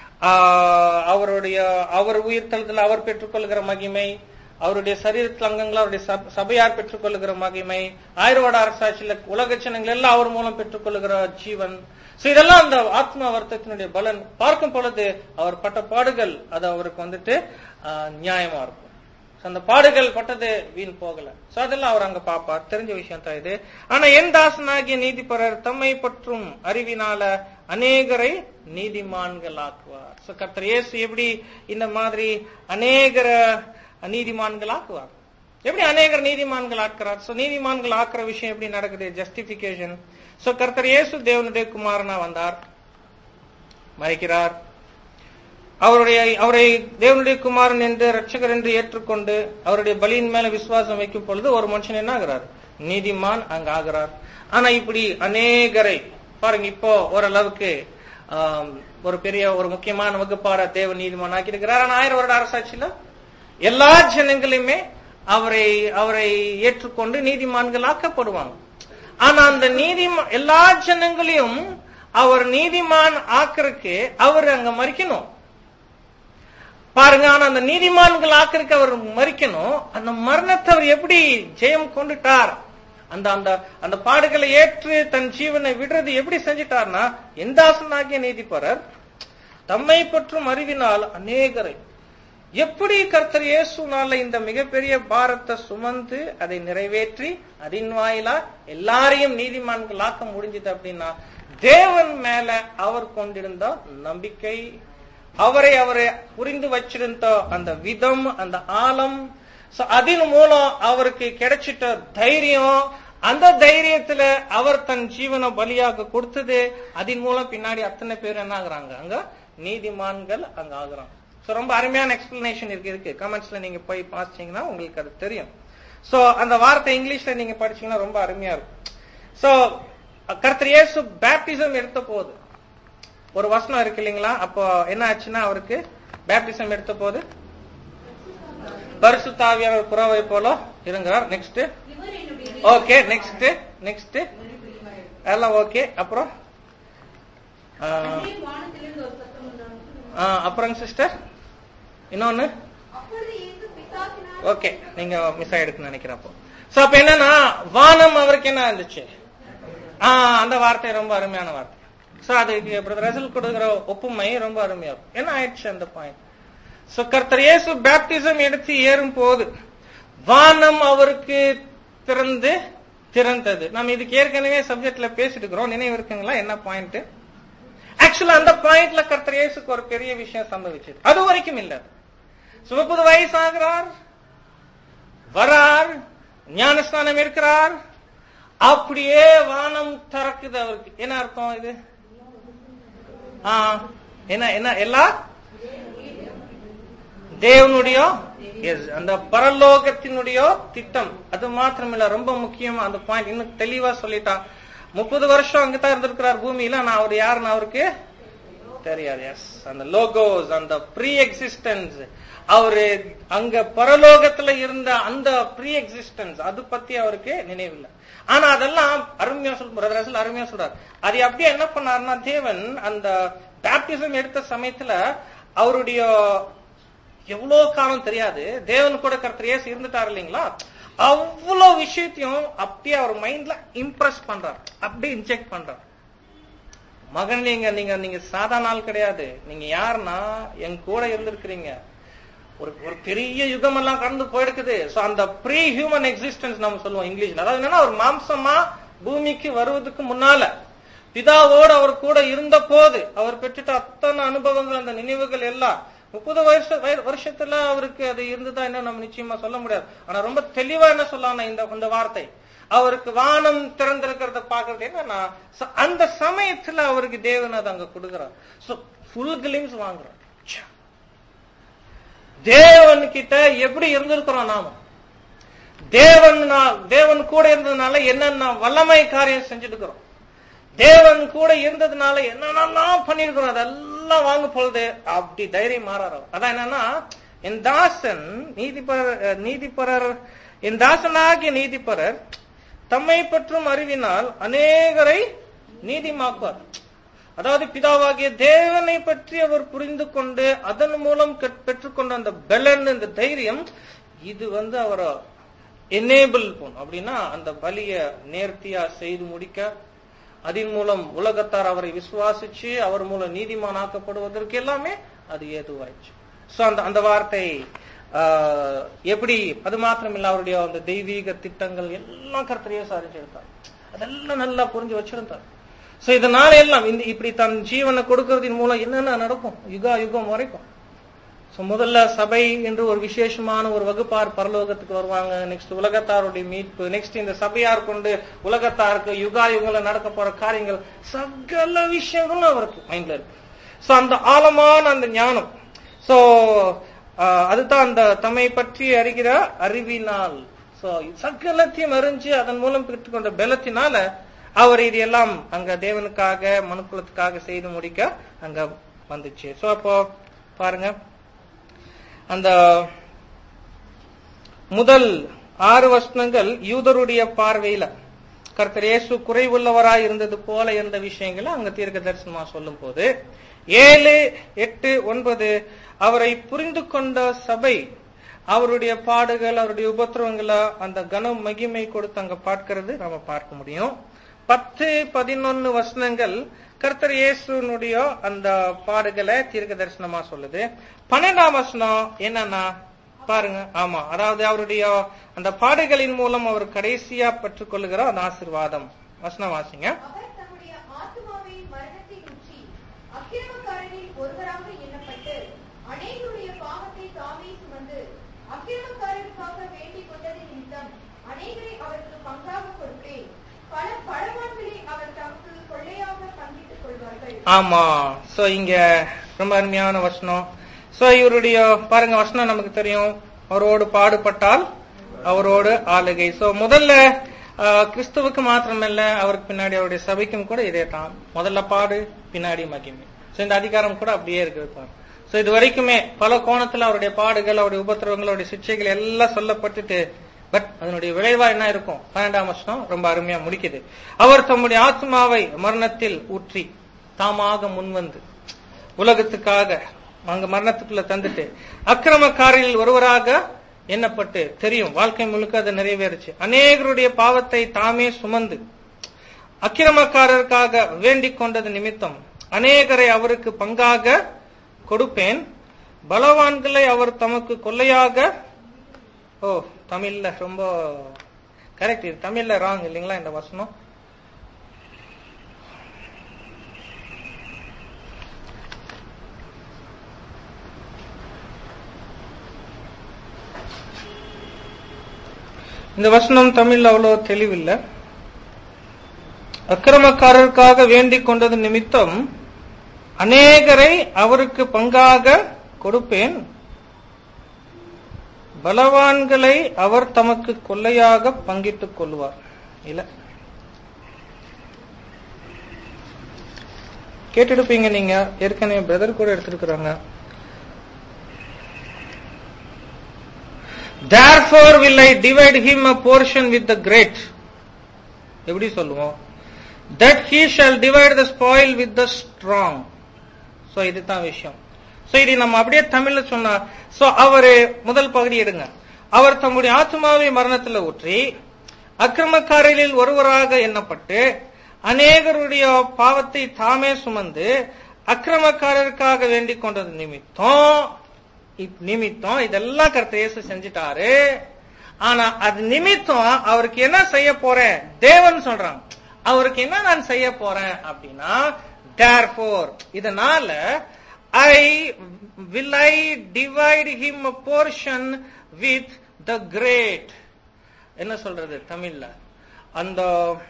Speaker 1: ஆஹ், அவருடைய அவர் உயிர்த்தெழுதல் அவர் பெற்றுக்கொள்கிற மகிமை அவருடைய சரீரத்தில் அங்கங்கள் அவருடைய சப- சபையார் பெற்றுக்கொள்கிற மகிமை ஆயுர்வாட அரசாட்சியில உலக ஜனங்கள் எல்லாம் அவர் மூலம் பெற்றுக்கொள்கிற ஜீவன் So, இதெல்லாம் அந்த ஆத்ம வருத்தத்தினுடைய பலன் பார்க்கும் பொழுது அவர் பட்ட பாடுகள் அது அவருக்கு வந்துட்டு ஆஹ், நியாயமா இருக்கும் So, அந்த பாடுகள் பட்டது வீண் போகல சோ அதெல்லாம் அவர் அங்க பாப்பார் தெரிஞ்ச விஷயம் தான் இது ஆனா என் தாசனாகிய நீதிபரர் தம்மை பற்றும் அறிவினால அநேகரை நீதிமான்கள் ஆக்குவார் சோ கர்த்தர் இயேசு எப்படி இந்த மாதிரி அநேகர நீதிமான்கள் ஆக்குவார் எப்படி அநேகர் நீதிமான்கள் ஆக்குறார் சோ நீதிமான்கள் ஆக்குற விஷயம் எப்படி நடக்குது ஜஸ்டிபிகேஷன் சோ கர்த்தர் இயேசு தேவனுடைய குமாரனா வந்தார் மறைக்கிறார் அவருடைய அவரை தேவனுடைய குமாரன் என்று ரட்சகர் என்று ஏற்றுக்கொண்டு அவருடைய பலியின் மேல விசுவாசம் வைக்கும் பொழுது ஒரு மனுஷன் என்ன ஆகிறார் நீதிமான் அங்க ஆகிறார் ஆனா இப்படி அநேகரை பாருங்க இப்போ ஓரளவுக்கு ஆம், ஒரு பெரிய ஒரு முக்கியமான வகுப்பார தேவ நீதிமான் ஆக்கி இருக்கிறார் ஆனா ஆயிரம் வருட அரசாட்சியில எல்லா ஜனங்களுமே அவரை அவரை ஏற்றுக்கொண்டு நீதிமான்கள் ஆக்கப்படுவாங்க ஆனா அந்த நீதிமா எல்லா ஜனங்களையும் அவர் நீதிமான் ஆக்கறதுக்கு அவர் அங்க மறிக்கணும் பாருங்க ஆனா அந்த நீதிமான்கள் ஆக்கறதுக்கு அவர் மறிக்கணும் அந்த மரணத்தை அவர் எப்படி ஜெயம் கொண்டுட்டார் அந்த அந்த அந்த பாடுகளை ஏற்று தன் ஜீவனை விடுறது எப்படி செஞ்சிட்டார்னா எந்தாசனாகிய நீதிபரர் தம்மை பற்றும் அறிவினால் அநேகரை எப்படி கர்த்தர் இயேசுனால இந்த மிகப்பெரிய பாரத்தை சுமந்து அதை நிறைவேற்றி அதன் வாயிலா எல்லாரையும் நீதிமான்கள் ஆக்க முடிஞ்சது அப்படின்னா தேவன் மேல அவர் கொண்டிருந்த நம்பிக்கை அவரை அவரை புரிந்து வச்சிருந்த அந்த விதம் அந்த ஆழம் So, அதன் மூலம் அவருக்கு கிடைச்சிட்ட தைரியம் அந்த தைரியத்துல அவர் தன் ஜீவனை பலியாக கொடுத்தது அதன் மூலம் பின்னாடி அத்தனை பேர் என்ன ஆகுறாங்க அங்க நீதிமான்கள் அங்க ஆகுறாங்க சோ ரொம்ப அருமையான எக்ஸ்பிளனேஷன் இருக்கு இருக்கு கமெண்ட்ஸ்ல நீங்க போய் பார்த்தீங்கன்னா உங்களுக்கு அது தெரியும் சோ அந்த வார்த்தை இங்கிலீஷ்ல நீங்க படிச்சீங்கன்னா ரொம்ப அருமையா இருக்கும் சோ கர்த்தர் இயேசு பேப்டிசம் எடுத்த போது ஒரு வசனம் இருக்கு இல்லைங்களா அப்போ என்ன ஆச்சுன்னா அவருக்கு பேப்டிசம் எடுத்த போது பரிசுத்தாவியானவர் புறாவை போல இருங்கிறார் நெக்ஸ்ட்
Speaker 2: இவர் என்னுடைய
Speaker 1: ஓகே நெக்ஸ்ட் நெக்ஸ்ட் எல்லாம் ஓகே அப்புறம் ஆ,
Speaker 2: அன்றைய வானத்திலிருந்து ஒரு சத்தம் உண்டானது.
Speaker 1: ஆ, அப்புறம் சிஸ்டர் இன்னொன்னு
Speaker 2: அப்பொழுது இயேசு பிசாசினால்
Speaker 1: ஓகே நீங்க மிஸ் ஆயிடுக்குன்னு நினைக்கிறேன் அப்போ சோ அப்ப என்னன்னா வானம் அவருக்கு என்ன இருந்துச்சு ஆ அந்த வார்த்தை ரொம்ப அருமையான வார்த்தை சோ அது பிரதர் ரசல் கொடுக்கிற ஒப்புமை ரொம்ப அருமையா இருக்கும் என்ன ஆயிடுச்சு அந்த பாயிண்ட் சோ கர்த்தர் இயேசு பேப்டிசம் எடுத்து ஏறும் போது வானம் அவருக்கு திறந்து திறந்தது நம்ம இதுக்கு ஏற்கனவே சப்ஜெக்ட்ல பேசிட்டு இருக்கிறோம் நினைவு இருக்குங்களா என்ன பாயிண்ட் ஆக்சுவலா அந்த பாயிண்ட்ல கர்த்தர் இயேசுக்கு ஒரு பெரிய விஷயம் சம்பவிச்சது அது வரைக்கும் இல்ல So, முப்பது வயசு ஆகிறார் வரார் ஞானஸ்நானம் இருக்கிறார் அப்படியே வானம் திறக்குது அவருக்கு என்ன அர்த்தம் இது ஆ, என்ன என்ன எல்லா தேவனுடைய yes, அந்த பரலோகத்தினுடைய திட்டம் அது மாத்திரமில்ல ரொம்ப முக்கியம் அந்த பாயிண்ட் இன்னும் தெளிவா சொல்லிட்டான் முப்பது வருஷம் அங்கதான் இருந்திருக்கிறார் பூமியில ஆனா அவர் யாருன்னு அவருக்கு தெரியாது எஸ் அந்த லோகோஸ் அந்த ப்ரீ எக்ஸிஸ்டன்ஸ் அவரு அங்க பரலோகத்துல இருந்த அந்த ப்ரீ எக்ஸிஸ்டன்ஸ் அது பத்தி அவருக்கு நினைவில்லை ஆனா அதெல்லாம் அருமையா சொல் பிரதர் ரசல் அருமையா சொல்றாரு அது அப்படியே என்ன பண்ணாருன்னா தேவன் அந்த பேப்டிசம் எடுத்த சமயத்துல அவருடைய எவ்வளவு காலம் தெரியாது தேவன் கூட கர்த்தர் இயேசு இருந்துட்டாரு இல்லைங்களா அவ்வளவு விஷயத்தையும் அப்படியே அவர் மைண்ட்ல இம்ப்ரெஸ் பண்றார் அப்படியே இன்ஜெக்ட் பண்றார் மகன் நீங்க நீங்க நீங்க சாதாரண ஆள் கிடையாது நீங்க யாருன்னா என் கூட இருந்திருக்கிறீங்க ஒரு ஒரு பெரிய யுகம் எல்லாம் கடந்து போயிருக்குது சோ அந்த ப்ரீ ஹியூமன் எக்ஸிஸ்டன்ஸ் நம்ம சொல்லுவோம் இங்கிலீஷ்ல அதாவது என்னன்னா ஒரு மாம்சமா பூமிக்கு வருவதற்கு முன்னால பிதாவோடு அவர் கூட இருந்த போது அவர் பெற்றுட்ட அத்தனை அனுபவங்கள் அந்த நினைவுகள் எல்லாம் முப்பது வருஷ வய- வருஷத்துல அவருக்கு அது இருந்ததா என்ன நம்ம நிச்சயமா சொல்ல முடியாது ஆனா ரொம்ப தெளிவா என்ன சொல்லலாம் இந்த இந்த வார்த்தை அவருக்கு வானம் திறந்திருக்கிறத பாக்குறது என்னன்னா so அந்த சமயத்துல அவருக்கு தேவன் அதை அங்க கொடுக்கிறார் சோ ஃபுல் கிளிம்ஸ் வாங்குறார் ச்சே. தேவன் கிட்ட எப்படி இருந்திருக்கிறோம் நாம தேவன் நா- தேவன் கூட இருந்ததுனால என்னென்ன வல்லமை காரியம் செஞ்சுட்டு தேவன் கூட இருந்ததுனால என்னென்னலாம் பண்ணிருக்கிறோம் அதெல்லாம் வாங்க பொழுது அப்படி தைரியம் மாறாரு அவர். அதான் என்னன்னா என் தாசன் நீதிபரர் அஹ், நீதிபரர் என் தாசனாகிய நீதிபரர் தம்மை பற்றும் அறிவினால் அநேகரை நீதிமாக்குவார் அதாவது பிதாவாகிய தேவனை பற்றி அவர் புரிந்து கொண்டு அதன் மூலம் கற்- பெற்றுக்கொண்ட அந்த பெலன் இந்த தைரியம் இது வந்து அவரை எனேபிள் பண்ணும் அப்படின்னா அந்த பலிய நேர்த்தியா செய்து முடிக்க அதன் மூலம் உலகத்தார் அவரை விசுவாசிச்சு அவர் மூலம் நீதிமானாக்கப்படுவதற்கு எல்லாமே அது ஏதுவாயிடுச்சு சோ அந்த அந்த வார்த்தை ஆஹ், எப்படி அது மாத்திரம் இல்ல அவருடைய அந்த தெய்வீக திட்டங்கள் எல்லாம் கர்த்தரையே சாதிச்சு எடுத்தார் அதெல்லாம் நல்லா புரிஞ்சு வச்சிருந்தார் சோ இதனால எல்லாம் இந்த இப்படி தன் ஜீவனை கொடுக்கறதின் மூலம் என்னென்ன நடக்கும் யுகா யுகம் வரைக்கும் So, முதல்ல சபை என்று ஒரு விசேஷமான ஒரு வகுப்பார் பரலோகத்துக்கு வருவாங்க நெக்ஸ்ட் உலகத்தாருடைய மீட்பு நெக்ஸ்ட் இந்த சபையார் கொண்டு உலகத்தாருக்கு யுகா யுகங்கள நடக்க போற காரியங்கள் சகல விஷயங்களும் அவருக்கு மைண்ட்ல இருக்கு சோ அந்த ஆழமான அந்த ஞானம் சோ அதுதான் அந்த தம்மை பற்றி அறிகிற அறிவினால் சோ சகலத்தையும் அறிஞ்சு அதன் மூலம் பெற்றுக்கொண்ட பலத்தினால அவர் இது எல்லாம் அங்க தேவனுக்காக மனுக்குலத்துக்காக செய்து முடிக்க அங்க வந்துச்சு சோ அப்போ பாருங்க அந்த முதல் ஆறு வசனங்கள் யூதருடைய பார்வையில கர்த்தர் இயேசு குறைவுள்ளவராய் இருந்தது போல இருந்த விஷயங்களை அங்க தீர்க்க தரிசனமா சொல்லும் போது ஏழு எட்டு ஒன்பது அவரை புரிந்து கொண்ட சபை அவருடைய பாடுகள் அவருடைய உபத்திரவங்களை அந்த கன மகிமை கொடுத்து அங்க பார்க்கிறது நம்ம பார்க்க முடியும் பத்து பதினொன்னு வசனங்கள் கர்த்தர் இயேசுனுடைய அந்த பாடுகளை தீர்க்க தரிசனமா சொல்லுது பன்னெண்டாம் வசனம் என்னன்னா பாருங்க ஆமா அதாவது அவருடைய அந்த பாடுகளின் மூலம் அவர் கடைசியா பெற்றுக்கொள்ளுகிற அந்த ஆசிர்வாதம் வசனம் வாசிங்க
Speaker 3: அவர் தம்முடைய ஆத்துமாவை மரணத்தில் ஊற்றி அக்கிரமக்காரரில் ஒருவராக எண்ணப்பட்டு அநேகருடைய பாவத்தை தாமே சுமந்து அக்கிரமக்காரருக்காக வேண்டிக் கொண்டது நிமித்தம் அநேகரை அவருக்கு பங்காக கொடுப்பேன் பல பலவான்களை அவர் தமக்கு கொள்ளையாக பங்கிட்டுக் கொள்வார்கள்
Speaker 1: ஆமா சோ இங்க ரொம்ப அருமையான வசனம் சோ இவருடைய பாருங்க வசனம் நமக்கு தெரியும் அவரோடு பாடுபட்டால் அவரோடு ஆளுகை சோ முதல்ல ஆஹ், கிறிஸ்துவுக்கு மாத்திரமல்ல அவருக்கு பின்னாடி அவருடைய சபைக்கும் கூட இதே தான் முதல்ல பாடு பின்னாடி மகிமை சோ இந்த அதிகாரம் கூட அப்படியே இருக்குது பாருங்க சோ இது வரைக்குமே பல கோணத்துல அவருடைய பாடுகள் அவருடைய உபத்திரவங்கள் அவருடைய சிக்ஷைகள் எல்லாம் சொல்லப்பட்டுட்டு பட் அதனுடைய விளைவா என்ன இருக்கும் பன்னெண்டாம் வருஷம் ரொம்ப அருமையா முடிக்குது அவர் தம்முடைய ஆத்மாவை மரணத்தில் ஊற்றி தாமாக முன்வந்து உலகத்துக்காக அங்க மரணத்துக்குள்ள தந்துட்டு அக்கிரமக்காரில் ஒருவராக எண்ணப்பட்டு தெரியும் வாழ்க்கை முழுக்க அது நிறைவேறுச்சு அநேகருடைய பாவத்தை தாமே சுமந்து அக்கிரமக்காரருக்காக வேண்டிக் கொண்டது நிமித்தம் அநேகரை அவருக்கு பங்காக கொடுப்பேன் பலவான்களை அவர் தமக்கு கொள்ளையாக ஓ தமிழ்ல ரொம்ப கரெக்ட் இது தமிழ்ல ராங் இல்லைங்களா இந்த வசனம் இந்த வசனம் தமிழ்ல அவ்வளவு தெளிவில்லை அக்கிரமக்காரருக்காக வேண்டிக் கொண்டது நிமித்தம் அநேகரை அவருக்கு பங்காக கொடுப்பேன் பலவான்களை அவர் தமக்கு கொள்ளையாக பங்கிட்டுக் கொள்வார் இல்ல கேட்டுடுப்பீங்க நீங்க ஏற்கனவே பிரதர் கூட எடுத்திருக்கிறாங்க Therefore will I divide him a portion with the great. எப்படி சொல்லுவோம் that he shall divide the spoil with the strong. So இதுதான் விஷயம் சோ இது நம்ம அப்படியே தமிழ்ல சொன்னா சோ அவரு முதல் பகுதி எடுங்க அவர் தம்முடைய ஆத்மாவை மரணத்துல ஊற்றி அக்கிரமக்காரர்களில் ஒருவராக எண்ணப்பட்டு அநேகருடைய பாவத்தை தாமே சுமந்து அக்கிரமக்காரருக்காக வேண்டிக் கொண்டது நிமித்தம் இப் நிமித்தம் இதெல்லாம் கர்த்தர் இயேசு செஞ்சுட்டாரு ஆனா அது நிமித்தம் அவருக்கு என்ன செய்ய போறேன் தேவன் சொல்றாங்க அவருக்கு என்ன நான் செய்ய போறேன் அப்படின்னா therefore இதனால I will I divide him a portion with the great என்ன சொல்றது தமிழ்ல அந்த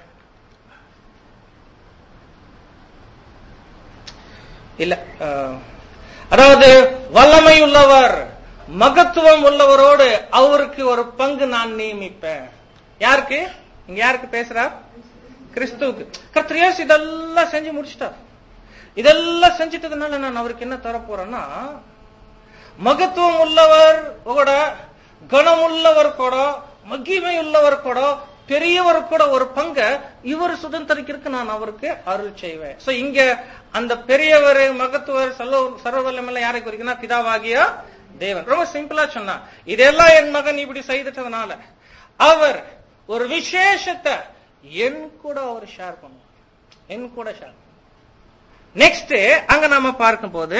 Speaker 1: இல்ல அஹ், அதாவது வல்லமை உள்ளவர் மகத்துவம் உள்ளவரோடு அவருக்கு ஒரு பங்கு நான் நியமிப்பேன் யாருக்கு இங்க யாருக்கு பேசுறார் கிறிஸ்துவுக்கு கர்த்தர் இயேசு இதெல்லாம் செஞ்சு முடிச்சிட்டார் இதெல்லாம் செஞ்சிட்டதுனால நான் அவருக்கு என்ன தர போறேன்னா மகத்துவம் உள்ளவர் கூட கணம் உள்ளவர் கூட மகிமை உள்ளவர் கூட பெரியவர் கூட ஒரு பங்க இவர் சுதந்திரிக்கிறதுக்கு நான் அவருக்கு அருள் செய்வேன் சோ இங்க அந்த பெரியவர் மகத்துவர் சர்வ சர்வவல்லமெல்லாம் யாரை குறிக்குன்னா பிதாவாகிய தேவன் ரொம்ப சிம்பிளா சொன்னா இதெல்லாம் என் மகன் இப்படி செய்துட்டதுனால அவர் ஒரு விசேஷத்தை என் கூட அவர் ஷேர் பண்ணுவார் என் கூட ஷேர் நெக்ஸ்ட் அங்க நம்ம பார்க்கும் போது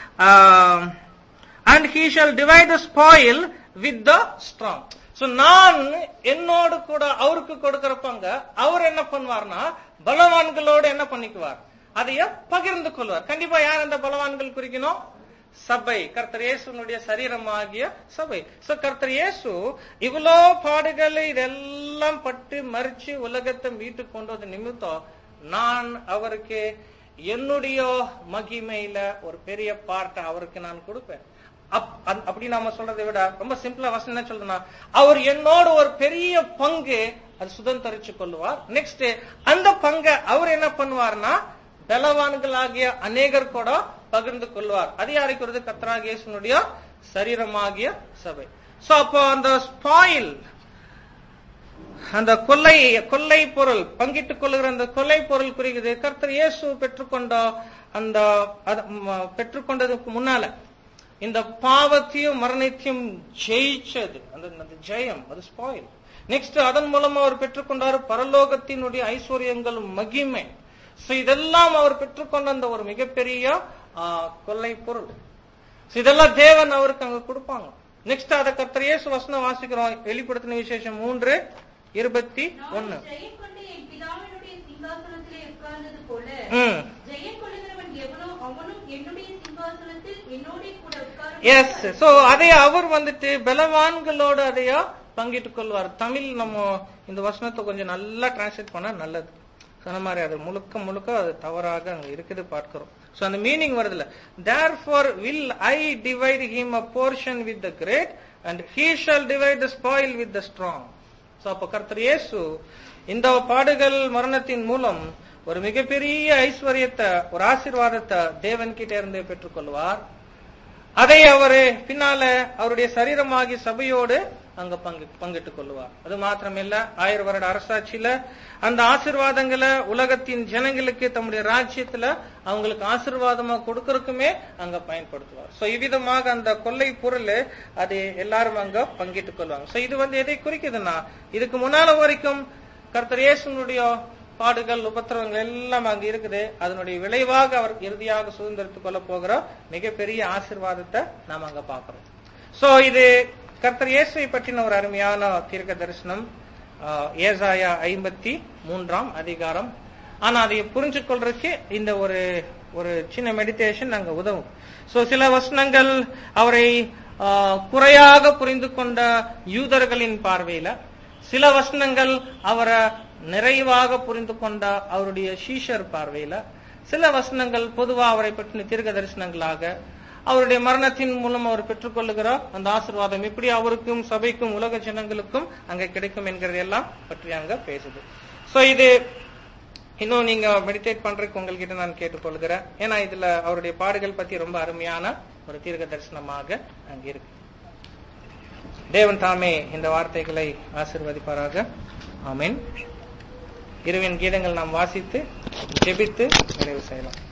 Speaker 1: and he shall divide the spoil with the strong so நான் என்னோடு கூட அவருக்கு கொடுக்கிற பங்க அவர் என்ன பண்ணுவார்னா பலவான்களோடு என்ன பண்ணிக்குவார் அதைய பகிர்ந்து கொள்வார் கண்டிப்பா யார் அந்த பலவான்கள் குறிக்கணும் சபை கர்த்தர் இயேசுனுடைய சரீரமாகிய சபை சோ கர்த்தர் இயேசு இவ்வளோ பாடுகளை இதெல்லாம் பட்டு மறிச்சு உலகத்தை மீட்டு கொண்டு வந்த நிமித்தம் நான் அவருக்கு என்னுடைய மகிமையில ஒரு பெரிய பார்ட்டை அவருக்கு நான் கொடுப்பேன் அப்- அந்- அப்படி நாம சொல்றதை விட ரொம்ப சிம்பிளா வசனம் என்ன சொல்றேன்னா அவர் என்னோட ஒரு பெரிய பங்கு அது சுதந்திரிச்சு கொள்வார் நெக்ஸ்ட் அந்த பங்கை அவர் என்ன பண்ணுவார்னா பலவான்களாகிய அநேகர் கூட பகிர்ந்து கொள்வார் அது யாருக்கு வருது கத்ராக இயேசுனுடைய சரீரமாகிய சபை சோ அப்போ அந்த ஸ்பாயில் அந்த கொள்ளை கொள்ளை பொருள் பங்கிட்டுக் கொள்ளுகிற அந்த கொள்ளை பொருள் குறிக்குது கர்த்தர் இயேசு பெற்றுக்கொண்ட அந்த அது, ம, பெற்றுக்கொண்டதுக்கு முன்னால இந்த பாவத்தையும் மரணத்தையும் ஜெயிச்சது அந்த அந்த ஜெயம் அது ஸ்பாயில் நெக்ஸ்ட் அதன் மூலமா அவர் பெற்றுக்கொண்டார் பரலோகத்தினுடைய ஐஸ்வர்யங்கள் மகிமை சோ இதெல்லாம் அவர் பெற்றுக்கொண்ட அந்த ஒரு மிகப்பெரிய ஆ, கொள்ளை பொருள் So இதெல்லாம் தேவன் அவருக்கு அங்க கொடுப்பாங்க நெக்ஸ்ட் அத கர்த்தர் இயேசு வசனம் வாசிக்கிறோம் வெளிப்படுத்தின விசேஷம் மூன்று இருபத்தி ஒன்னு
Speaker 2: நான் ஜெயம் கொண்டு என் பிதாவினுடைய சிங்காசனத்திலே உட்கார்ந்தது போல
Speaker 1: ம்
Speaker 2: ஜெயம் கொள்ளுகிறவன் எவனோ அவனும் என்னுடைய சிங்காசனத்தில் என்னோட கூட உட்கார
Speaker 1: எஸ் சோ அதை அவர் வந்துட்டு பலவான்களோடு அதைய பங்கிட்டுக் கொள்வார் தமிழ் நம்ம இந்த வசனத்தை கொஞ்சம் நல்லா டிரான்ஸ்லேட் பண்ணா நல்லது சொன்ன மாதிரி அது முழுக்க முழுக்க அது தவறாக அங்க இருக்குது பார்க்கிறோம் சோ அந்த மீனிங் வருதுல therefore will I divide him a portion with the great and he shall divide the spoil with the strong so அப்ப கர்த்தர் இயேசு இந்த பாடுகள் மரணத்தின் மூலம் ஒரு மிகப்பெரிய ஐஸ்வர்யத்தை ஒரு ஆசீர்வாதத்தை தேவன் கிட்ட இருந்து பெற்றுக்கொள்வார் அதை அவரு பின்னால அவருடைய சரீரமாகி சபையோடு அங்க பங்கு பங்கிட்டுக் கொள்வார் அது மாத்திரமில்ல ஆயிரம் வருட அரசாட்சியில அந்த ஆசிர்வாதங்களை உலகத்தின் ஜனங்களுக்கு தம்முடைய ராஜ்யத்துல அவங்களுக்கு ஆசிர்வாதமா கொடுக்கறதுக்குமே அங்க பயன்படுத்துவார் சோ இவ்விதமாக அந்த கொள்ளை பொருள் அது எல்லாரும் அங்க பங்கிட்டுக் கொள்வாங்க சோ இது வந்து எதை குறிக்குதுன்னா இதுக்கு முன்னால வரைக்கும் கர்த்தர் இயேசுனுடைய பாடுகள் உபத்திரவங்கள் எல்லாம் அங்க இருக்குது அதனுடைய விளைவாக அவர் இறுதியாக சுதந்திரத்துக் கொள்ள போகிற மிகப்பெரிய ஆசீர்வாதத்தை நாம் அங்க பார்க்கிறோம் சோ இது கர்த்தர் இயேசுவை பற்றின ஒரு அருமையான தீர்க்க தரிசனம் ஆஹ், ஏசாயா ஐம்பத்தி மூன்றாம் அதிகாரம் ஆனா அதை புரிஞ்சு கொள்றதுக்கு இந்த ஒரு ஒரு சின்ன மெடிடேஷன் அங்க உதவும் சோ சில வசனங்கள் அவரை ஆஹ், குறையாக புரிந்து கொண்ட யூதர்களின் பார்வையில சில வசனங்கள் அவரை நிறைவாக புரிந்து கொண்ட அவருடைய சீஷர் பார்வையில சில வசனங்கள் பொதுவா அவரை பற்றின தீர்க்க தரிசனங்களாக அவருடைய மரணத்தின் மூலம் அவர் பெற்றுக்கொள்ளுகிற அந்த ஆசீர்வாதம் எப்படி அவருக்கும் சபைக்கும் உலக ஜனங்களுக்கும் அங்க கிடைக்கும் என்கிறதெல்லாம் பற்றி அங்க பேசுது சோ இது இன்னும் நீங்க மெடிடேட் பண்றதுக்கு உங்ககிட்ட நான் கேட்டுக்கொள்கிறேன் ஏன்னா இதுல அவருடைய பாடுகள் பத்தி ரொம்ப அருமையான ஒரு தீர்க்க தரிசனமாக அங்க இருக்கு தேவன் தாமே இந்த வார்த்தைகளை ஆசிர்வதிப்பாராக ஆமென் இருவின் கீதங்கள் நாம் வாசித்து ஜெபித்து நிறைவு செய்யலாம்